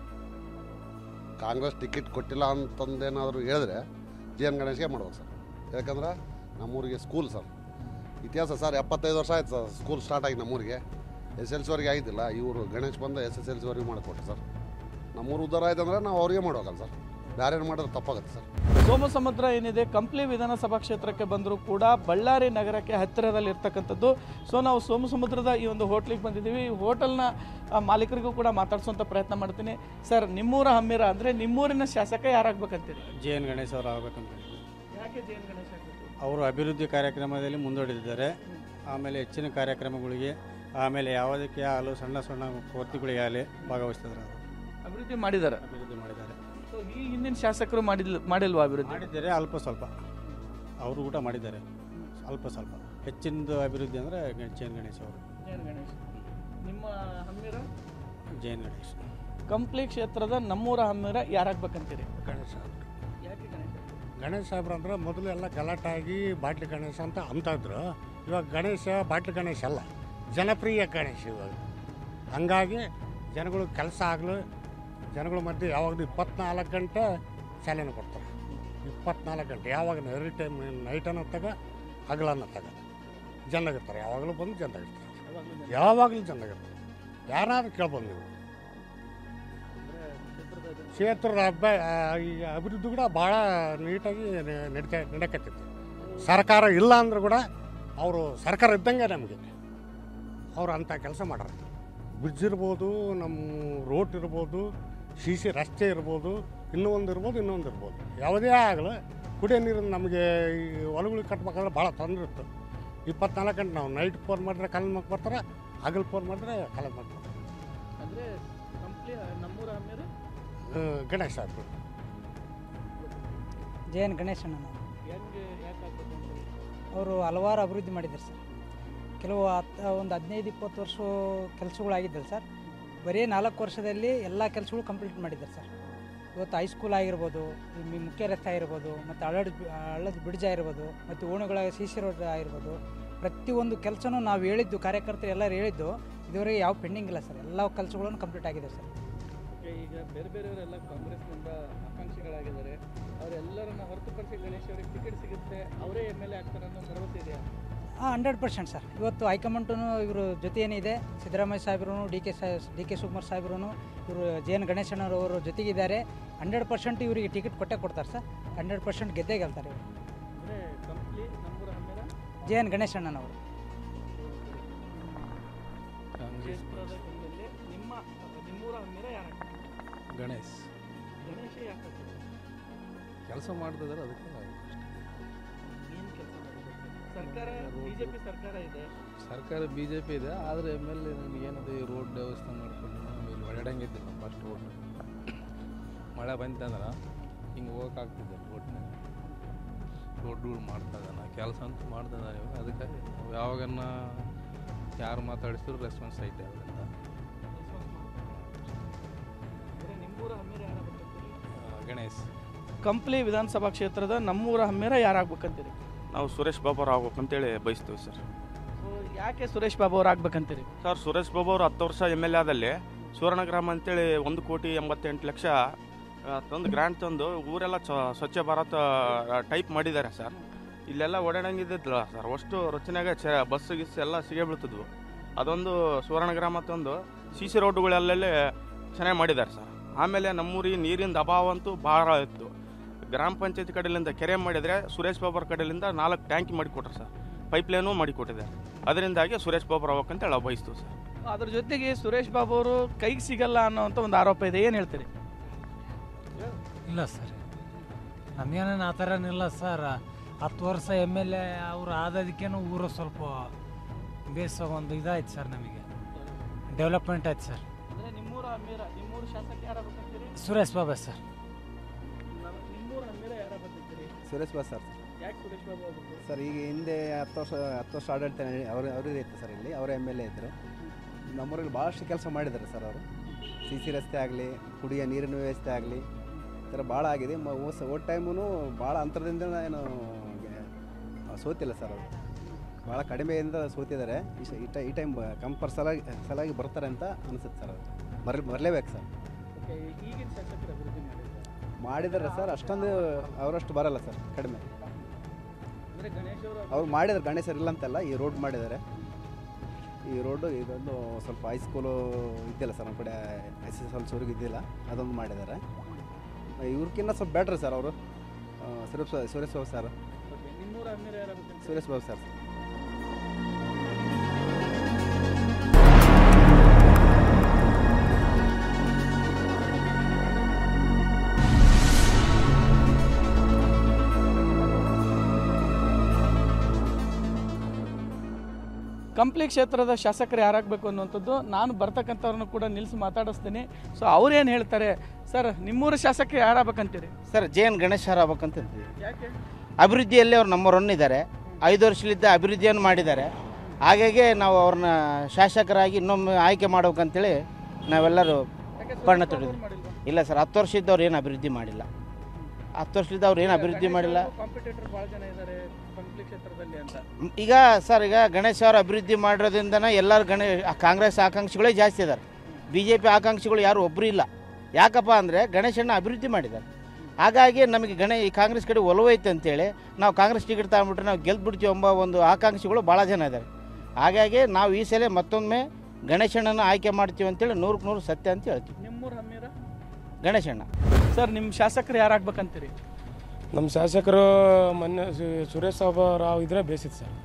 Congress ticket ಕೊಟ್ಟಿಲ್ಲ ಅಂತಂದೇನಾದರೂ ಹೇಳಿದ್ರೆ ಜೆ ಎನ್ ಗಣೇಶ್ಗೆ ಮಾಡ್ಬೇಕು ಸರ್ ಯಾಕಂದ್ರೆ ನಮ್ಮೂರಿಗೆ ಸ್ಕೂಲ್ ಸರ್ ಇತಿಹಾಸ ಸರ್ ಎಪ್ಪತ್ತೈದು ವರ್ಷ ಆಯ್ತು ಸರ್ ಸ್ಕೂಲ್ ಸ್ಟಾರ್ಟ್ ಆಗಿ ನಮ್ಮೂರಿಗೆ ಎಸ್ ಎಲ್ ಸಿವರೆಗೆ ಆಗಿದ್ದಿಲ್ಲ ಇವರು ಗಣೇಶ್ ಬಂದು ಎಸ್ ಎಸ್ ಎಲ್ ಸಿವರೆಗೆ ಮಾಡಿಕೊಟ್ರು ಸರ್ ನಮ್ಮೂರು ಉದ್ಧಾರ ಆಯ್ತು ಅಂದ್ರೆ ನಾವು ಅವ್ರಿಗೆ ಮಾಡ್ಬೇಕಲ್ಲ ಸರ್ ಬೇರೆ ಮಾಡಿದ್ರೆ ತಪ್ಪಾಗುತ್ತೆ ಸರ್ ಸೋಮಸಮುದ್ರ ಏನಿದೆ ಕಂಪ್ಲಿ ವಿಧಾನಸಭಾ ಕ್ಷೇತ್ರಕ್ಕೆ ಬಂದರೂ ಕೂಡ ಬಳ್ಳಾರಿ ನಗರಕ್ಕೆ ಹತ್ತಿರದಲ್ಲಿ ಇರ್ತಕ್ಕಂಥದ್ದು ಸೊ ನಾವು ಸೋಮಸಮುದ್ರದ ಈ ಒಂದು ಹೋಟ್ಲಿಗೆ ಬಂದಿದ್ದೀವಿ ಈ ಹೋಟೆಲ್ನ ಆ, ಮಾಲೀಕರಿಗೂ ಕೂಡ ಮಾತಾಡ್ಸೋಂಥ ಪ್ರಯತ್ನ ಮಾಡ್ತೀನಿ ಸರ್ ನಿಮ್ಮೂರ ಹಮ್ಮಿರ ಅಂದರೆ ನಿಮ್ಮೂರಿನ ಶಾಸಕ ಯಾರಾಗ್ಬೇಕಂತೀರಿ ಜೆ ಎನ್ ಗಣೇಶ್ ಅವರು ಆಗಬೇಕಂತ ಯಾಕೆ ಜೆ ಎನ್ ಗಣೇಶ್ ಆಗಬೇಕು ಅವರು ಅಭಿವೃದ್ಧಿ ಕಾರ್ಯಕ್ರಮದಲ್ಲಿ ಮುಂದೂಡಿದ್ದಾರೆ ಆಮೇಲೆ ಹೆಚ್ಚಿನ ಕಾರ್ಯಕ್ರಮಗಳಿಗೆ ಆಮೇಲೆ ಯಾವುದಕ್ಕೆ ಆಗಲು ಸಣ್ಣ ಸಣ್ಣ ಕೊರತೆಗಳಿಗೆ ಆಗಲಿ ಭಾಗವಹಿಸ್ತಿದ್ದಾರೆ ಅವರು ಅಭಿವೃದ್ಧಿ ಮಾಡಿದ್ದಾರೆ ಅಭಿವೃದ್ಧಿ ಮಾಡಿದ್ದಾರೆ ಸೊ ಈ ಹಿಂದಿನ ಶಾಸಕರು ಮಾಡಿಲ್ ಮಾಡಿಲ್ವಾ ಅಭಿವೃದ್ಧಿ ಮಾಡಿದ್ದಾರೆ ಅಲ್ಪ ಸ್ವಲ್ಪ ಅವರು ಕೂಡ ಮಾಡಿದ್ದಾರೆ ಅಲ್ಪ ಸ್ವಲ್ಪ ಹೆಚ್ಚಿನದು ಅಭಿವೃದ್ಧಿ ಅಂದರೆ ಜೆ ಎನ್ ಗಣೇಶ್ ಅವರು ಜೆ ಎನ್ ಗಣೇಶ್ ನಿಮ್ಮ ಹಮ್ಮಿರ ಜೆ ಎನ್ ಗಣೇಶ್ ಕಂಪ್ಲಿ ಕ್ಷೇತ್ರದ ನಮ್ಮೂರ ಹಮ್ಮಿರ ಯಾರಾಗ್ಬೇಕಂತೀರಿ ಗಣೇಶ ಯಾಕೆ ಗಣೇಶ ಗಣೇಶ ಸಾಹೇಬ್ರು ಅಂದ್ರೆ ಮೊದಲು ಎಲ್ಲ ಗಲಾಟಾಗಿ ಬಾಟ್ಲಿ ಗಣೇಶ ಅಂತ ಅಂತಿದ್ರು ಇವಾಗ ಗಣೇಶ ಬಾಟ್ಲಿ ಗಣೇಶ ಅಲ್ಲ ಜನಪ್ರಿಯ ಗಣೇಶ ಇವಾಗ ಹಂಗಾಗಿ ಜನಗಳು ಕೆಲಸ ಆಗಲು ಜನಗಳ ಮಧ್ಯೆ ಯಾವಾಗಲೂ ಇಪ್ಪತ್ನಾಲ್ಕು ಗಂಟೆ ಚಾಲನೆ ಕೊಡ್ತಾರೆ ಇಪ್ಪತ್ನಾಲ್ಕು ಗಂಟೆ ಯಾವಾಗ ಎವ್ರಿ ಟೈಮ್ ನೈಟ್ ಅನ್ನತ್ತಾಗ ಹಗಲ ಅನ್ನತ್ತಾಗ ಜನದಾಗಿರ್ತಾರೆ ಯಾವಾಗಲೂ ಬಂದು ಜನದಾಗಿರ್ತಾರೆ ಯಾವಾಗಲೂ ಜನದಾಗಿರ್ತಾರೆ ಯಾರಾದ್ರೂ ಕೇಳ್ಬೋದು ನೀವು ಕ್ಷೇತ್ರದ ಹಬ್ಬ ಆ, ಈ ಅಭಿವೃದ್ಧಿ ಕೂಡ ಭಾಳ ನೀಟಾಗಿ ನೆ- ನಡಿತಾ ನಡಕತ್ತೈತಿ ಸರ್ಕಾರ ಇಲ್ಲ ಅಂದ್ರೂ ಕೂಡ ಅವರು ಸರ್ಕಾರ ಇದ್ದಂಗೆ ನಮಗೆ ಅವ್ರು ಅಂಥ ಕೆಲಸ ಮಾಡ್ಯಾರ ಬ್ರಿಡ್ಜ್ ಇರ್ಬೋದು ನಮ್ಮ ರೋಡ್ ಇರ್ಬೋದು ಸಿ ಸಿ ರಸ್ತೆ ಇರ್ಬೋದು ಇನ್ನೂ ಒಂದು ಇರ್ಬೋದು ಇನ್ನೊಂದು ಇರ್ಬೋದು ಯಾವುದೇ ಆಗಲಿ ಕುಡಿಯೋ ನೀರು ನಮಗೆ ಈ ಹೊಲಗಳಿಗೆ ಕಟ್ಬೇಕಾದ್ರೆ ಭಾಳ ತೊಂದರೆ ಇತ್ತು ಇಪ್ಪತ್ನಾಲ್ಕು ಗಂಟೆ ನಾವು ನೈಟ್ ಫೋನ್ ಮಾಡಿದ್ರೆ ಕಾಲ ಮಕ್ ಬರ್ತಾರೆ ಹಗಲು ಫೋನ್ ಮಾಡಿದ್ರೆ ಕಾಲ ಮಕ್ ಬರ್ತಾರೆ ಅಂದರೆ ಕಂಪ್ಲಿ ನಮ್ಮೂರ ಹಮ್ಮಿರ ಆ, ಗಣೇಶ ಸಾಹೇಬ್ರು ಜೆ ಎನ್ ಗಣೇಶಣ್ಣ ನಾವು ಹೆಂಗೆ ಯಾಕೆ ಆಗ್ಬೇಕು ಅಂತ ಅವರು ಹಲವಾರು ಅಭಿವೃದ್ಧಿ ಮಾಡಿದ್ದಾರೆ ಸರ್ ಕೆಲವು ಹತ್ತು ಒಂದು ಹದಿನೈದು ಇಪ್ಪತ್ತು ವರ್ಷ ಕೆಲಸಗಳಾಗಿದ್ದಲ್ಲ ಸರ್ ಬರೀ ನಾಲ್ಕು ವರ್ಷದಲ್ಲಿ ಎಲ್ಲ ಕೆಲಸಗಳು ಕಂಪ್ಲೀಟ್ ಮಾಡಿದ್ದಾರೆ ಸರ್ ಇವತ್ತು ಹೈಸ್ಕೂಲ್ ಆಗಿರ್ಬೋದು ಈ ಮಿ- ಮುಖ್ಯ ರಸ್ತೆ ಆಗಿರ್ಬೋದು ಮತ್ತು ಹಳ್ಳದ ಹಳ್ಳದ ಬ್ರಿಡ್ಜ್ ಆಗಿರ್ಬೋದು ಮತ್ತು ಓಣುಗಳ ಸಿ ಸಿ ರೋಡ್ ಆಗಿರ್ಬೋದು ಪ್ರತಿಯೊಂದು ಕೆಲಸನೂ ನಾವು ಹೇಳಿದ್ದು ಕಾರ್ಯಕರ್ತರು ಎಲ್ಲರೂ ಹೇಳಿದ್ದು ಇದುವರೆಗೆ ಯಾವ ಪೆಂಡಿಂಗ್ ಇಲ್ಲ ಸರ್ ಎಲ್ಲ ಕೆಲಸಗಳನ್ನು ಕಂಪ್ಲೀಟ್ ಆಗಿದೆ ಸರ್ ಓಕೆ, ಈಗ ಬೇರೆ ಬೇರೆಯವರೆಲ್ಲ ಕಾಂಗ್ರೆಸ್ನಿಂದ ಆಕಾಂಕ್ಷಿಗಳಾಗಿದ್ದಾರೆ ಅವರೆಲ್ಲರನ್ನ ಹೊರತುಪಡಿಸಿ ಗಣೇಶ್ ಅವರಿಗೆ ಟಿಕೆಟ್ ಸಿಗುತ್ತೆ ಅವರೇ ಎಮ್ ಎಲ್ ಎ ಆಗ್ತಾರೆ ಅನ್ನೋ ಭರವಸೆ ಇದೆಯಾ ಹಾಂ ಹಂಡ್ರೆಡ್ ಪರ್ಸೆಂಟ್ ಸರ್ ಇವತ್ತು ಹೈಕಮಾಂಡು ಇವರು ಜೊತೆ ಏನಿದೆ ಸಿದ್ದರಾಮಯ್ಯ ಸಾಹೇಬ್ರು ಡಿ ಕೆ ಸಾ ಡಿ ಕೆ ಶಿವಕುಮಾರ್ ಸಾಹೇಬ್ರು ಇವರು ಜೆ ಎನ್ ಗಣೇಶಣ್ಣರವರು ಜೊತೆಗಿದ್ದಾರೆ ಹಂಡ್ರೆಡ್ ಪರ್ಸೆಂಟ್ ಇವರಿಗೆ ಟಿಕೆಟ್ ಕೊಟ್ಟೆ ಕೊಡ್ತಾರೆ ಸರ್ ಹಂಡ್ರೆಡ್ ಪರ್ಸೆಂಟ್ ಗೆದ್ದೇ ಗೆಲ್ತಾರೆ ಇವರು ಅಂದರೆ ಕಂಪ್ಲಿ ನಮ್ಮೂರ ಹಮ್ಮಿರ ಜೆ ಎನ್ ಗಣೇಶಣ್ಣನವರು ಕ್ಷೇತ್ರದ ಕಣ್ಣಲ್ಲಿ ನಿಮ್ಮ ನಿಮ್ಮೂರ ಹಮ್ಮಿರ ಯಾರು ಗಣೇಶ್ ಗಣೇಶ ಯಾಕೆ ಕೆಲಸ ಮಾಡ್ತಿದ್ದಾರೆ ಅದಕ್ಕೆ ನಾವು ಏನು ಕೆಲಸ ಮಾಡಿದ್ರು ಸರ್ಕಾರ ಬಿಜೆಪಿ ಸರ್ಕಾರ ಇದೆ ಸರ್ಕಾರ ಬಿ ಜೆ ಪಿ ಇದೆ ಆದರೆ ಎಮ್ ಎಲ್ ಎ ನಮಗೇನದು ಈ ರೋಡ್ ವ್ಯವಸ್ಥೆ ಮಾಡ್ಕೊಂಡು ನಮಗೆ ಇಲ್ಲಿ ಹೊರಡಂಗಿದ್ದಿಲ್ಲ ಫಸ್ಟ್ ರೋಡ್ ಮಳೆ ಬಂತಂದ್ರೆ ಹಿಂಗೆ ಹೋಗೋಕ್ಕಾಗ್ತಿದ್ದೆ ರೋಡ್ನಾಗ ರೋಡ್ಗಳು ಮಾಡ್ತಾ ಇದ್ದಾನೆ ಕೆಲಸ ಅಂತೂ ಮಾಡ್ತಾ ಇದ್ದಾನೆ ಇವಾಗ ಅದಕ್ಕಾಗಿ ನಾವು ಯಾವಾಗನ್ನ ಯಾರು ಮಾತಾಡಿಸಿದ್ರು ರೆಸ್ಪಾನ್ಸ್ ಐತೆ ಅದರಿಂದ ಅಂದರೆ ನಿಮ್ಮೂರ ಹಮ್ಮಿರ ಯಾರು ಆಗ್ಬೇಕಂತೀರಿ ಆ, ಗಣೇಶ್ ಕಂಪ್ಲಿ ವಿಧಾನಸಭಾ ಕ್ಷೇತ್ರದ ನಮ್ಮೂರ ಹಮ್ಮಿರ ಯಾರಾಗ್ಬೇಕಂತೀರಿ ನಾವು ಸುರೇಶ್ ಬಾಬು ಅವ್ರು ಆಗ್ಬೇಕಂತೇಳಿ ಬಯಸ್ತೀವಿ ಸರ್ ಸೊ ಯಾಕೆ ಸುರೇಶ್ ಬಾಬು ಅವ್ರು ಆಗ್ಬೇಕಂತೀರಿ ಸರ್ ಸುರೇಶ್ ಬಾಬು ಅವರು ಹತ್ತು ವರ್ಷ ಎಮ್ ಎಲ್ ಎ ಆದಲ್ಲಿ ಸುವರ್ಣ ಗ್ರಾಮ ಅಂತೇಳಿ ಒಂದು ಕೋಟಿ ಎಂಬತ್ತೆಂಟು ಲಕ್ಷ ಆ, ತಂದು ಗ್ರ್ಯಾಂಟ್ ತಂದು ಊರೆಲ್ಲ ಚ- ಸ್ವಚ್ಛ ಭಾರತ ಟೈಪ್ ಮಾಡಿದ್ದಾರೆ ಸರ್ ಇಲ್ಲೆಲ್ಲ ಓಡಾಡಂಗಿದ್ದಿಲ್ಲ ಸರ್ ಅಷ್ಟು ರಚನೆಗೆ ಚ ಬಸ್ ಗಿಸ್ ಎಲ್ಲ ಸಿಗೇ ಬೀಳ್ತಿದ್ವು ಅದೊಂದು ಸುವರ್ಣ ಗ್ರಾಮ ತಂದು ಸಿ ಸಿ ರೋಡ್ಗಳೆಲ್ಲೇ ಚೆನ್ನಾಗಿ ಮಾಡಿದ್ದಾರೆ ಸರ್ ಆಮೇಲೆ ನಮ್ಮೂರಿಗೆ ನೀರಿನ ಅಭಾವ ಅಂತೂ ಭಾಳ ಇತ್ತು ಗ್ರಾಮ ಪಂಚಾಯತ್ ಕಡೆಯಿಂದ ಕೆರೆ ಮಾಡಿದರೆ ಸುರೇಶ್ ಬಾಬುರ ಕಡೆಯಿಂದ ನಾಲ್ಕು ಟ್ಯಾಂಕಿ ಮಾಡಿಕೊಟ್ರು ಸರ್ ಪೈಪ್ ಲೈನು ಮಾಡಿಕೊಟ್ಟಿದ್ದಾರೆ ಅದರಿಂದಾಗಿ ಸುರೇಶ್ ಬಾಬು ಆಗ್ಬೇಕಂತೇಳಿ ನಾವು ಬಯಸ್ತೀವಿ ಸರ್ ಅದ್ರ ಜೊತೆಗೆ ಸುರೇಶ್ ಬಾಬು ಅವರು ಕೈಗೆ ಸಿಗಲ್ಲ ಅನ್ನೋಂಥ ಒಂದು ಆರೋಪ ಇದೆ ಏನು ಹೇಳ್ತೀರಿ ಇಲ್ಲ ಸರ್ ನಮಗೇನೇನು ಆ ಥರನಿಲ್ಲ ಸರ್ ಹತ್ತು ವರ್ಷ ಎಮ್ ಎಲ್ ಎ ಅವ್ರು ಆದದಕ್ಕೇನು ಊರು ಸ್ವಲ್ಪ ಬೇಸ ಒಂದು ಇದಾಯ್ತು ಸರ್ ನಮಗೆ ಡೆವಲಪ್ಮೆಂಟ್ ಆಯ್ತು ಸರ್ ಅಂದರೆ ನಿಮ್ಮೂರ ಹಮ್ಮಿರ ನಿಮ್ಮೂರ ಶಾಸಕ ಯಾರಾಗಬೇಕಂತೀರಿ ಸುರೇಶ್ ಬಾಬಾ ಸರ್ ನಿಮ್ಮೂರ ಹಮ್ಮಿರ ಯಾರಾಗಬೇಕಂತೀರಿ ಸುರೇಶ್ ಬಾಸ್ ಸರ್ ಯಾಕೆ ಸುರೇಶ್ ಬಾಬು ಆಗ್ಬೇಕು ಸರ್ ಈಗ ಹಿಂದೆ ಹತ್ತು ವರ್ಷ ಹತ್ತು ವರ್ಷ ಆಡಳಿತ ಅವರು ಅವರೇ ಇತ್ತು ಸರ್ ಇಲ್ಲಿ ಅವರೇ ಎಮ್ ಎಲ್ ಎ ಇದ್ದರು ನಮ್ಮೂರಲ್ಲಿ ಭಾಳಷ್ಟು ಕೆಲಸ ಮಾಡಿದ್ದಾರೆ ಸರ್ ಅವರು ಸಿ ಸಿ ರಸ್ತೆ ಆಗಲಿ ಕುಡಿಯೋ ನೀರಿನ ವ್ಯವಸ್ಥೆ ಆಗಲಿ ಈ ಥರ ಭಾಳ ಆಗಿದೆ ಮ ಓಸ್ ಓಟ್ ಟೈಮೂ ಭಾಳ ಅಂತರದಿಂದ ಏನು ಗೆ- ಸೋತಿಲ್ಲ ಸರ್ ಅವರು ಭಾಳ ಕಡಿಮೆಯಿಂದ ಸೋತಿದ್ದಾರೆ ಈ ಸ- ಈ ಟೈ ಈ ಟೈಮ್ ಕಂಪರ್ ಸಲಾಗಿ ಸಲಾಗಿ ಬರ್ತಾರೆ ಅಂತ ಅನಿಸುತ್ತೆ ಸರ್ ಅದು ಬರ್ ಬರಲೇಬೇಕು ಸರ್ ಓಕೆ ಈಗಿನ ಶಾಸಕರು ಅಭಿವೃದ್ಧಿ ಮಾಡಿದ್ದಾರೆ ಮಾಡಿದ್ದಾರೆ ಸರ್ ಅಷ್ಟೊಂದು ಅವರಷ್ಟು ಬರಲ್ಲ ಸರ್ ಕಡಿಮೆ ಅಂದರೆ ಗಣೇಶ್ ಅವರು ಅವ್ರು ಮಾಡಿದ್ದಾರೆ ಗಣೇಶರು ಇಲ್ಲ ಅಂತಲ್ಲ ಈ ರೋಡ್ ಮಾಡಿದ್ದಾರೆ ಈ ರೋಡು ಇದೊಂದು ಸ್ವಲ್ಪ ಹೈಸ್ಕೂಲು ಇದ್ದಿಲ್ಲ ಸರ್ ನಮ್ಮ ಕಡೆ ಎಸ್ ಎಸ್ ಎಲ್ ಸೋರಿಗೆ ಇದ್ದಿಲ್ಲ ಅದೊಂದು ಮಾಡಿದ್ದಾರೆ ಇವ್ರಕ್ಕಿಂತ ಸ್ವಲ್ಪ ಬೆಟ್ರ್ ಸರ್ ಅವರು ಸುರೇಶ್ ಸುರೇಶ್ ಬಾಬು ಸರ್ ಓಕೆ ನಿಮ್ಮೂರ ಹಮ್ಮಿರ ಯಾರಾಗಬೇಕಂತೀರಿ ಸುರೇಶ್ ಬಾಬು ಸರ್ ಕಂಪ್ಲಿ ಕ್ಷೇತ್ರದ ಶಾಸಕರು ಯಾರಾಗಬೇಕು ಅನ್ನುವಂಥದ್ದು ನಾನು ಬರ್ತಕ್ಕಂಥವ್ರನ್ನು ಕೂಡ ನಿಲ್ಲಿಸಿ ಮಾತಾಡಿಸ್ತೀನಿ ಸೊ ಅವ್ರು ಏನು ಹೇಳ್ತಾರೆ ಸರ್ ನಿಮ್ಮೂರ ಶಾಸಕ ಯಾರಾಗಬೇಕಂತೀರಿ sir J N Ganesh sir ಆಗ್ಬೇಕಂತ ಇದ್ದೀವಿ ಯಾಕೆ ಅಭಿವೃದ್ಧಿಯಲ್ಲಿ ಅವ್ರು ನಂಬರ್ ಒನ್ ಇದ್ದಾರೆ ಐದು ವರ್ಷಲಿದ್ದ ಅಭಿವೃದ್ಧಿಯನ್ನು ಮಾಡಿದ್ದಾರೆ ಹಾಗಾಗಿ ನಾವು ಅವ್ರನ್ನ ಶಾಸಕರಾಗಿ ಇನ್ನೊಮ್ಮೆ ಆಯ್ಕೆ ಮಾಡ್ಬೇಕಂತೇಳಿ ನಾವೆಲ್ಲರೂ ಬಣ್ಣ ತೊಟ್ಟಿದ್ವಿ ಇಲ್ಲ ಸರ್ ಹತ್ತು ವರ್ಷ ಇದ್ದವ್ರು ಏನು ಅಭಿವೃದ್ಧಿ ಮಾಡಿಲ್ಲ ಹತ್ತು ವರ್ಷದಿಂದ ಅವ್ರು ಏನು ಅಭಿವೃದ್ಧಿ ಮಾಡಿಲ್ಲ ಕಾಂಪಿಟೇಟರ್ ಭಾಳ ಜನ ಇದ್ದಾರೆ ಕಂಪ್ಲಿ ಕ್ಷೇತ್ರದಲ್ಲಿ ಅಂತ ಮ್, ಈಗ ಸರ್ ಈಗ ಗಣೇಶ್ ಅವರು ಅಭಿವೃದ್ಧಿ ಮಾಡಿರೋದ್ರಿಂದನೇ ಎಲ್ಲರೂ ಗಣೇ ಕಾಂಗ್ರೆಸ್ ಆಕಾಂಕ್ಷಿಗಳೇ ಜಾಸ್ತಿ ಇದ್ದಾರೆ ಬಿ ಜೆ ಪಿ ಆಕಾಂಕ್ಷಿಗಳು ಯಾರು ಒಬ್ಬರು ಇಲ್ಲ ಯಾಕಪ್ಪ ಅಂದರೆ ಗಣೇಶಣ್ಣ ಅಭಿವೃದ್ಧಿ ಮಾಡಿದ್ದಾರೆ ಹಾಗಾಗಿ ನಮಗೆ ಗಣೇ ಈ ಕಾಂಗ್ರೆಸ್ ಕಡೆ ಒಲವೈತೆ ಅಂತೇಳಿ ನಾವು ಕಾಂಗ್ರೆಸ್ ಟಿಕೆಟ್ ತಗೊಂಡ್ಬಿಟ್ರೆ ನಾವು ಗೆಲ್ಬಿಡ್ತೀವಿ ಎಂಬ ಒಂದು ಆಕಾಂಕ್ಷಿಗಳು ಭಾಳ ಜನ ಇದ್ದಾರೆ ಹಾಗಾಗಿ ನಾವು ಈ ಸಲ ಮತ್ತೊಮ್ಮೆ ಗಣೇಶಣ್ಣನ ಆಯ್ಕೆ ಮಾಡ್ತೀವಿ ಅಂತೇಳಿ ನೂರಕ್ಕೆ ನೂರು ಸತ್ಯ ಅಂತ ಹೇಳ್ತೀವಿ ನಿಮ್ಮೂರ ಹಮ್ಮಿರ ಗಣೇಶಣ್ಣ ಸರ್ ನಿಮ್ಮ ಶಾಸಕರು ಯಾರಾಗ್ಬೇಕಂತೀರಿ ನಮ್ಮ ಶಾಸಕರು ಮೊನ್ನೆ ಸು- ಸುರೇಶ್ ಬಾಬು ರಾವ್ ಇದ್ರೆ ಬೇಸಿತ್ತು ಸರ್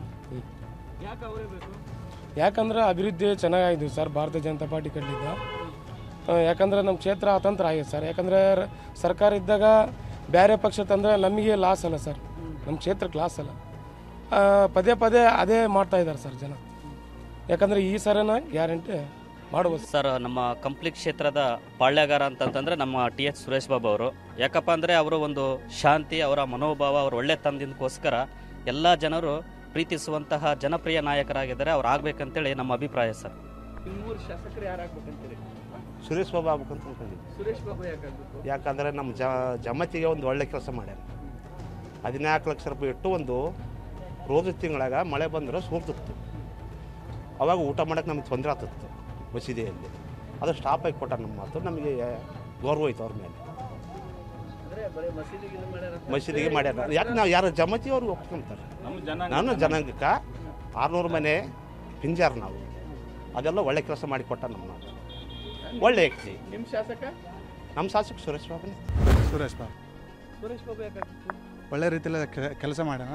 ಯಾಕೆ ಅವರೇ ಬೇಕು ಯಾಕಂದ್ರೆ ಅಭಿವೃದ್ಧಿ ಚೆನ್ನಾಗಾಗಿದ್ವಿ ಸರ್ ಭಾರತೀಯ ಜನತಾ ಪಾರ್ಟಿ ಕಡೆಯಿಂದ ಆ, ಯಾಕಂದ್ರೆ ನಮ್ಮ ಕ್ಷೇತ್ರ ಅತಂತ್ರ ಆಗಿದೆ ಸರ್ ಯಾಕಂದ್ರೆ ರ- ಸರ್ಕಾರ ಇದ್ದಾಗ ಬೇರೆ ಪಕ್ಷ ತಂದರೆ ನಮಗೆ ಲಾಸ್ ಅಲ್ಲ ಸರ್ ನಮ್ಮ ಕ್ಷೇತ್ರಕ್ಕೆ ಲಾಸ್ ಅಲ್ಲ ಆ, ಪದೇ ಪದೇ ಅದೇ ಮಾಡ್ತಾ ಇದ್ದಾರೆ ಸರ್ ಜನ ಯಾಕಂದ್ರೆ ಈ ಸರನ ಗ್ಯಾರಂಟಿ ಮಾಡ್ಬೋದು ಸರ್ ನಮ್ಮ ಕಂಪ್ಲಿ ಕ್ಷೇತ್ರದ ಪಾಳ್ಯಗಾರ ಅಂತಂತಂದ್ರೆ ನಮ್ಮ ಟಿ ಎಚ್ ಸುರೇಶ್ ಬಾಬು ಅವರು ಯಾಕಪ್ಪ ಅಂದರೆ ಅವರು ಒಂದು ಶಾಂತಿ ಅವರ ಮನೋಭಾವ ಅವರ ಒಳ್ಳೆ ತಂದಿಂದಕ್ಕೋಸ್ಕರ ಎಲ್ಲ ಜನರು ಪ್ರೀತಿಸುವಂತಹ ಜನಪ್ರಿಯ ನಾಯಕರಾಗಿದ್ದಾರೆ ಅವ್ರು ಆಗ್ಬೇಕಂತೇಳಿ ನಮ್ಮ ಅಭಿಪ್ರಾಯ ಸರ್ ನಿಮ್ಮೂರ ಶಾಸಕರು ಯಾರಾಗ್ಬೇಕಂತೀರಿ ಸುರೇಶ್ ಬಾಬು ಆಗ್ಬೇಕಂತ ಅನ್ಕೊಂಡಿದ್ವಿ ಸುರೇಶ್ ಬಾಬು ಯಾಕಾಗಬೇಕು ಯಾಕಂದರೆ ನಮ್ಮ ಜ ಜಮತಿಗೆ ಒಂದು ಒಳ್ಳೆ ಕೆಲಸ ಮಾಡ್ಯಾರ ಹದಿನಾಲ್ಕು ಲಕ್ಷ ರೂಪಾಯಿ ಇಟ್ಟು ಒಂದು ರೋಜು ತಿಂಗಳಾಗ ಮಳೆ ಬಂದ್ರೆ ಸೋರ್ತಿತ್ತು ಅವಾಗ ಊಟ ಮಾಡೋಕೆ ನಮ್ಗೆ ತೊಂದರೆ ಆಗ್ತಿತ್ತು ಮಸೀದಿಯಲ್ಲಿ ಅದು ಸ್ಟಾಪ್ ಆಗಿ ಕೊಟ್ಟ ನಮ್ಮ ಮಾತು ನಮಗೆ ಗೌರವ ಐತೆ ಅವ್ರ ಮೇಲೆ ಮಸೀದಿಗೆ ಮಾಡ್ಯಾರ ಯಾಕೆ ನಾವು ಯಾರು ಜಮಾತಿ ಅವ್ರಿಗೆ ಒಪ್ಕೊಂತಾರೆ ನಮ್ಮ ಜನಾಂಗ- ನಾನು ಜನಾಂಗಕ್ಕೆ ಆರುನೂರು ಮನೆ ಪಿಂಜಾರ್ ನಾವು ಅದೆಲ್ಲ ಒಳ್ಳೆ ಕೆಲಸ ಮಾಡಿಕೊಟ್ಟ ನಮ್ಮ ಒಳ್ಳೆ ವ್ಯಕ್ತಿ ನಿಮ್ಮ ಶಾಸಕ ನಮ್ಮ ಶಾಸಕ ಸುರೇಶ್ ಬಾಬುನೇ ಸುರೇಶ್ ಬಾಬು ಸುರೇಶ್ ಬಾಬು ಯಾಕಾಗ್ಬೇಕು ಒಳ್ಳೆ ರೀತಿಯಲ್ಲಿ ಕೆಲಸ ಮಾಡ್ಯಾನ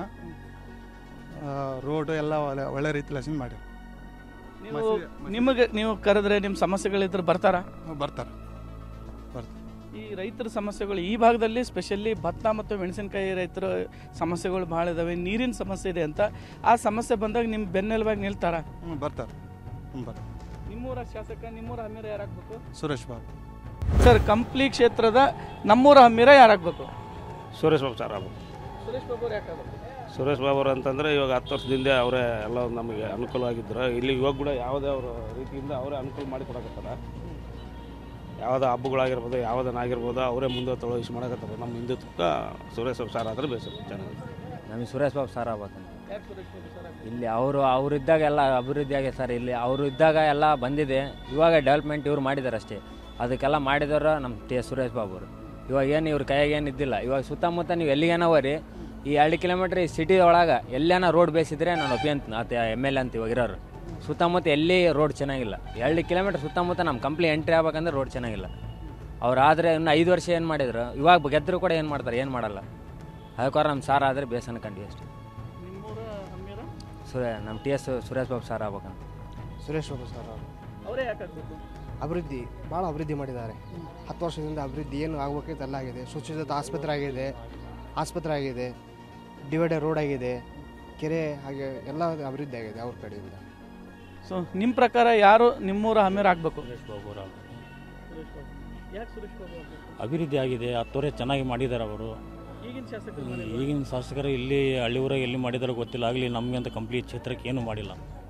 ರೋಡು ಎಲ್ಲ ಒಳ್ಳೆ ಒಳ್ಳೆ ರೀತಿಯಲ್ಲಿ ಮಾಡ್ಯಾನ ನೀವು ನಿಮಗೆ ನೀವು ಕರೆದ್ರೆ ನಿಮ್ಮ ಸಮಸ್ಯೆಗಳಿದ್ರೆ ಬರ್ತಾರಾ ಬರ್ತಾರೆ ಬರ್ತಾರೆ ಈ ರೈತರ ಸಮಸ್ಯೆಗಳು ಈ ಭಾಗದಲ್ಲಿ ಸ್ಪೆಷಲಿ ಭತ್ತ ಮತ್ತು ಮೆಣಸಿನಕಾಯಿ ರೈತರ ಸಮಸ್ಯೆಗಳು ಭಾಳ ಇದಾವೆ ನೀರಿನ ಸಮಸ್ಯೆ ಇದೆ ಅಂತ ಆ ಸಮಸ್ಯೆ ಬಂದಾಗ ನಿಮ್ಮ ಬೆನ್ನೆಲುಬಾಗಿ ನಿಲ್ತಾರ ಹ್ಞೂ ಬರ್ತಾರೆ ಹ್ಞೂ ಬರ್ತಾರೆ ನಿಮ್ಮೂರ ಶಾಸಕ ನಿಮ್ಮೂರ ಹಮ್ಮಿರ ಯಾರಾಗಬೇಕು ಸುರೇಶ್ ಬಾಬು ಸರ್ ಕಂಪ್ಲಿ ಕ್ಷೇತ್ರದ ನಮ್ಮೂರ ಹಮ್ಮಿರ ಯಾರಾಗಬೇಕು ಸುರೇಶ್ ಬಾಬು ಸರ್ ಆಗ್ಬೇಕು ಸುರೇಶ್ ಬಾಬು ಅವ್ರು ಯಾಕಾಗಬೇಕು ಸುರೇಶ್ ಬಾಬು ಅವ್ರು ಅಂತಂದರೆ ಇವಾಗ ಹತ್ತು ವರ್ಷದಿಂದ ಅವರೇ ಎಲ್ಲ ನಮಗೆ ಅನುಕೂಲವಾಗಿದ್ದರು ಇಲ್ಲಿ ಇವಾಗ ಕೂಡ ಯಾವುದೇ ಅವರ ರೀತಿಯಿಂದ ಅವರೇ ಅನುಕೂಲ ಮಾಡಿ ಕೊಡಕತ್ತಾರ ಯಾವುದೇ ಹಬ್ಬಗಳಾಗಿರ್ಬೋದು ಯಾವುದನ್ನಾಗಿರ್ಬೋದು ಅವರೇ ಮುಂದೆ ತೊಳಗಿಸಿ ಮಾಡಕತ್ತಾರ ನಮ್ಮ ಹಿಂದುತ್ವಕ್ಕೆ ಸುರೇಶ್ ಬಾಬು ಸರ್ ಆದರೆ ಬೇಸರ ಚೆನ್ನಾಗಿ ನಮಗೆ ಸುರೇಶ್ ಬಾಬು ಸರ್ ಆಗ್ಬೇಕಂತ ಯಾಕೆ ಸುರೇಶ್ ಬಾಬು ಸರ್ ಆಗ್ಬೇಕು? ಇಲ್ಲಿ ಅವರು ಅವ್ರು ಇದ್ದಾಗ ಎಲ್ಲ ಅಭಿವೃದ್ಧಿ ಆಗಿದೆ ಸರ್ ಇಲ್ಲಿ ಅವರು ಇದ್ದಾಗ ಎಲ್ಲ ಬಂದಿದೆ ಇವಾಗ ಡೆವಲಪ್ಮೆಂಟ್ ಇವ್ರು ಮಾಡಿದ್ದಾರೆ ಅಷ್ಟೇ ಅದಕ್ಕೆಲ್ಲ ಮಾಡಿದವರು ನಮ್ಮ ಟಿ ಎಸ್ ಸುರೇಶ್ ಬಾಬು ಅವರು ಇವಾಗ ಏನು ಇವ್ರ ಕೈಯಾಗ ಏನು ಇದ್ದಿಲ್ಲ ಇವಾಗ ಸುತ್ತಮುತ್ತ ನೀವು ಎಲ್ಲಿಗೇನೋ ಹೋರಿ ಈ ಎರಡು ಕಿಲೋಮೀಟ್ರ್ ಈ ಸಿಟಿ ಒಳಗೆ ಎಲ್ಲೇನೋ ರೋಡ್ ಬೇಸಿದ್ರೆ ನಾನು ಒಪಿಯಂತ ಆತ ಎಮ್ ಎಲ್ ಎ ಅಂತ ಇವಾಗ ಇರೋರು ಸುತ್ತಮುತ್ತ ಎಲ್ಲಿ ರೋಡ್ ಚೆನ್ನಾಗಿಲ್ಲ ಎರಡು ಕಿಲೋಮೀಟ್ರ್ ಸುತ್ತಮುತ್ತ ನಮ್ಮ ಕಂಪ್ನಿ ಎಂಟ್ರಿ ಆಗ್ಬೇಕಂದ್ರೆ ರೋಡ್ ಚೆನ್ನಾಗಿಲ್ಲ ಅವ್ರು ಆದರೆ ಇನ್ನು ಐದು ವರ್ಷ ಏನು ಮಾಡಿದ್ರು ಇವಾಗ ಗೆದ್ದರು ಕೂಡ ಏನು ಮಾಡ್ತಾರೆ ಏನು ಮಾಡಲ್ಲ ಅದಕ್ಕೋರ ನಮ್ಮ ಸಾರ್ ಆದರೆ ಬೇಸನ ಕಂಡ್ವಿ ಅಷ್ಟೇ ನಿಮ್ಮೂರ ಹಮ್ಮಿರ ಸುರೇ ನಮ್ಮ T S Suresh Babu sir ಆಗ್ಬೇಕಂತ ಸುರೇಶ್ ಬಾಬು ಸರ್ ಅವರು ಅವರೇ ಯಾಕಾಗಬೇಕು ಅಭಿವೃದ್ಧಿ ಭಾಳ ಅಭಿವೃದ್ಧಿ ಮಾಡಿದ್ದಾರೆ ಹತ್ತು ವರ್ಷದಿಂದ ಅಭಿವೃದ್ಧಿ ಏನು ಆಗಬೇಕಿತ್ತು ಎಲ್ಲ ಆಗಿದೆ ಶುಚಿತ ಆಸ್ಪತ್ರೆ ಆಗಿದೆ ಆಸ್ಪತ್ರೆ ಆಗಿದೆ ಡಿವೈಡರ್ ರೋಡ್ ಆಗಿದೆ ಕೆರೆ ಹಾಗೆ ಎಲ್ಲ ಅಭಿವೃದ್ಧಿ ಆಗಿದೆ ಅವ್ರ ಕಡೆಯಿಂದ ಸೊ ನಿಮ್ಮ ಪ್ರಕಾರ ಯಾರು ನಿಮ್ಮೂರ ಹಮ್ಮಿರ ಆಗಬೇಕು ಸುರೇಶ್ ಬಾಬು ಅವರು ಸುರೇಶ್ ಬಾಬು ಯಾಕೆ ಸುರೇಶ್ ಬಾಬು ಆಗ್ಬೇಕು? ಅಭಿವೃದ್ಧಿ ಆಗಿದೆ ಹತ್ತು ವರ್ಷ ಚೆನ್ನಾಗಿ ಮಾಡಿದ್ದಾರೆ ಅವರು ಈಗಿನ ಶಾಸಕರು ಈ- ಮಾಡಿಲ್ವಾ? ಈಗಿನ ಶಾಸಕರು ಇಲ್ಲಿ ಹಳ್ಳಿ ಊರಾಗ ಎಲ್ಲಿ ಮಾಡಿದಾರೋ ಗೊತ್ತಿಲ್ಲ ಆಗಲಿ ನಮಗೆ ಅಂತ ಕಂಪ್ಲೀಟ್ ಕ್ಷೇತ್ರಕ್ಕೆ ಏನೂ ಮಾಡಿಲ್ಲ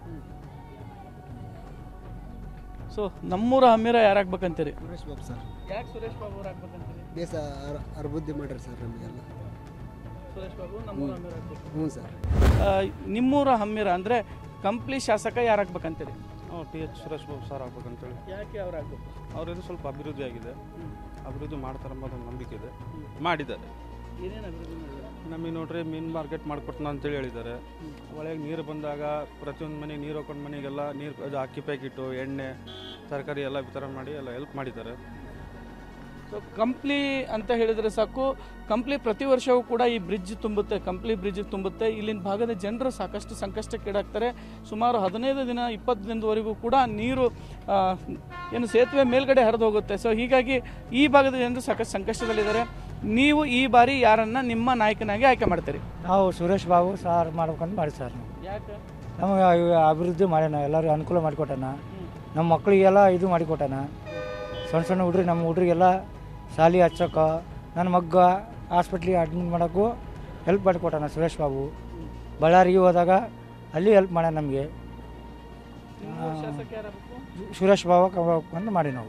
ಸೊ ನಮ್ಮೂರ ಹಮ್ಮಿರ ಯಾರಾಗ್ಬೇಕಂತೀರಿ ಸುರೇಶ್ ಬಾಬು ಸರ್ ಯಾಕೆ ಸುರೇಶ್ ಬಾಬು ಅವ್ರು ಆಗ್ಬೇಕಂತೀರಿ ದೇಶ ಅಭಿವೃದ್ಧಿ ಮಾಡ್ರಿ ಸರ್ ನಮಗೆಲ್ಲ ಸುರೇಶ್ ಬಾಬು ನಮ್ಮೂರ ಹಮ್ಮಿರ ಆಗ್ಬೇಕು ಹ್ಞೂ ಸರ್ ಆ, ನಿಮ್ಮೂರ ಹಮ್ಮಿರ ಅಂದರೆ ಕಂಪ್ಲಿ ಶಾಸಕ ಯಾರಾಗ್ಬೇಕಂತೀರಿ ಹ್ಞೂ T H Suresh Babu sir ಆಗ್ಬೇಕಂತೇಳಿ ಯಾಕೆ ಅವ್ರು ಆಗ್ಬೇಕು ಅವರಿಂದ ಸ್ವಲ್ಪ ಅಭಿವೃದ್ಧಿ ಆಗಿದೆ ಅಭಿವೃದ್ಧಿ ಮಾಡ್ತಾರೆ ಅನ್ನೋದು ಒಂದು ನಂಬಿಕೆ ಇದೆ ಮಾಡಿದ್ದಾರೆ ಏನೇನು ಅಭಿವೃದ್ಧಿ ಮಾಡಿದ್ದಾರೆ ನಮಗೆ ನೋಡ್ರಿ ಮೀನು ಮಾರ್ಕೆಟ್ ಮಾಡಿಕೊಡ್ತಾನ ಅಂತೇಳಿ ಹೇಳಿದ್ದಾರೆ ಒಳಗೆ ನೀರು ಬಂದಾಗ ಪ್ರತಿಯೊಂದು ಮನೆಗೆ ನೀರು ಹಾಕೊಂಡು ಮನೆಗೆಲ್ಲ ನೀರು ಅದು ಅಕ್ಕಿ ಪ್ಯಾಕೆಟು ಎಣ್ಣೆ ತರಕಾರಿ ಎಲ್ಲ ವಿತರಣೆ ಮಾಡಿ ಎಲ್ಲ ಹೆಲ್ಪ್ ಮಾಡಿದ್ದಾರೆ ಸೊ ಕಂಪ್ಲಿ ಅಂತ ಹೇಳಿದರೆ ಸಾಕು ಕಂಪ್ಲಿ ಪ್ರತಿ ವರ್ಷವೂ ಕೂಡ ಈ ಬ್ರಿಡ್ಜ್ ತುಂಬುತ್ತೆ ಕಂಪ್ಲಿ ಬ್ರಿಡ್ಜ್ ತುಂಬುತ್ತೆ ಇಲ್ಲಿನ ಭಾಗದ ಜನರು ಸಾಕಷ್ಟು ಸಂಕಷ್ಟಕ್ಕೀಡಾಗ್ತಾರೆ ಸುಮಾರು ಹದಿನೈದು ದಿನ ಇಪ್ಪತ್ತು ದಿನದವರೆಗೂ ಕೂಡ ನೀರು ಆ, ಏನು ಸೇತುವೆ ಮೇಲ್ಗಡೆ ಹರಿದು ಹೋಗುತ್ತೆ ಸೊ ಹೀಗಾಗಿ ಈ ಭಾಗದ ಜನರು ಸಾಕಷ್ಟು ಸಂಕಷ್ಟದಲ್ಲಿದ್ದಾರೆ ನೀವು ಈ ಬಾರಿ ಯಾರನ್ನ ನಿಮ್ಮ ನಾಯಕನಾಗಿ ಆಯ್ಕೆ ಮಾಡ್ತೀರಿ ನಾವು ಸುರೇಶ್ ಬಾಬು ಸಾರ್ ಮಾಡ್ಬೇಕಂತ ಮಾಡಿ ಸರ್ ನಾವು ಯಾಕೆ ನಮಗೆ ಅಭಿವೃದ್ಧಿ ಮಾಡ್ಯಾನ ಎಲ್ಲರಿಗೂ ಅನುಕೂಲ ಮಾಡಿಕೊಟ್ಟಾನ ನಮ್ಮ ಮಕ್ಕಳಿಗೆಲ್ಲ ಇದು ಮಾಡಿಕೊಟ್ಟಾನ ಸಣ್ಣ ಸಣ್ಣ ಹುಡ್ರಿ ನಮ್ಮ ಹುಡ್ರಿಗೆಲ್ಲ ಶಾಲೆ ಹಚ್ಚೋಕೆ ನನ್ನ ಮಗ್ಗ ಹಾಸ್ಪಿಟ್ಲಿಗೆ ಅಡ್ಮಿಟ್ ಮಾಡೋಕ್ಕೂ ಹೆಲ್ಪ್ ಮಾಡಿಕೊಟ್ಟಾನ ಸುರೇಶ್ ಬಾಬು ಬಳ್ಳಾರಿಗೆ ಹೋದಾಗ ಅಲ್ಲಿ ಹೆಲ್ಪ್ ಮಾಡ್ಯಾನ ನಮಗೆ ನಿಮ್ಮೂರ ಶಾಸಕ ಯಾರಾಗಬೇಕು ಸುರೇಶ್ ಬಾಬು ಅಂತ ಮಾಡಿ ನಾವು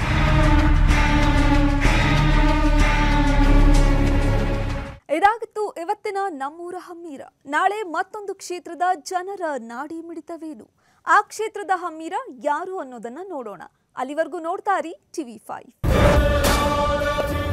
ಇದಾಗಿತ್ತು ಇವತ್ತಿನ ನಮ್ಮೂರ ಹಮ್ಮೀರ ನಾಳೆ ಮತ್ತೊಂದು ಕ್ಷೇತ್ರದ ಜನರ ನಾಡಿ ಮಿಡಿತವೇನು ಆ ಕ್ಷೇತ್ರದ ಹಮ್ಮೀರ ಯಾರು ಅನ್ನೋದನ್ನ ನೋಡೋಣ ಅಲ್ಲಿವರೆಗೂ ನೋಡ್ತಾ ಇರಿ ಟಿವಿ ಫೈವ್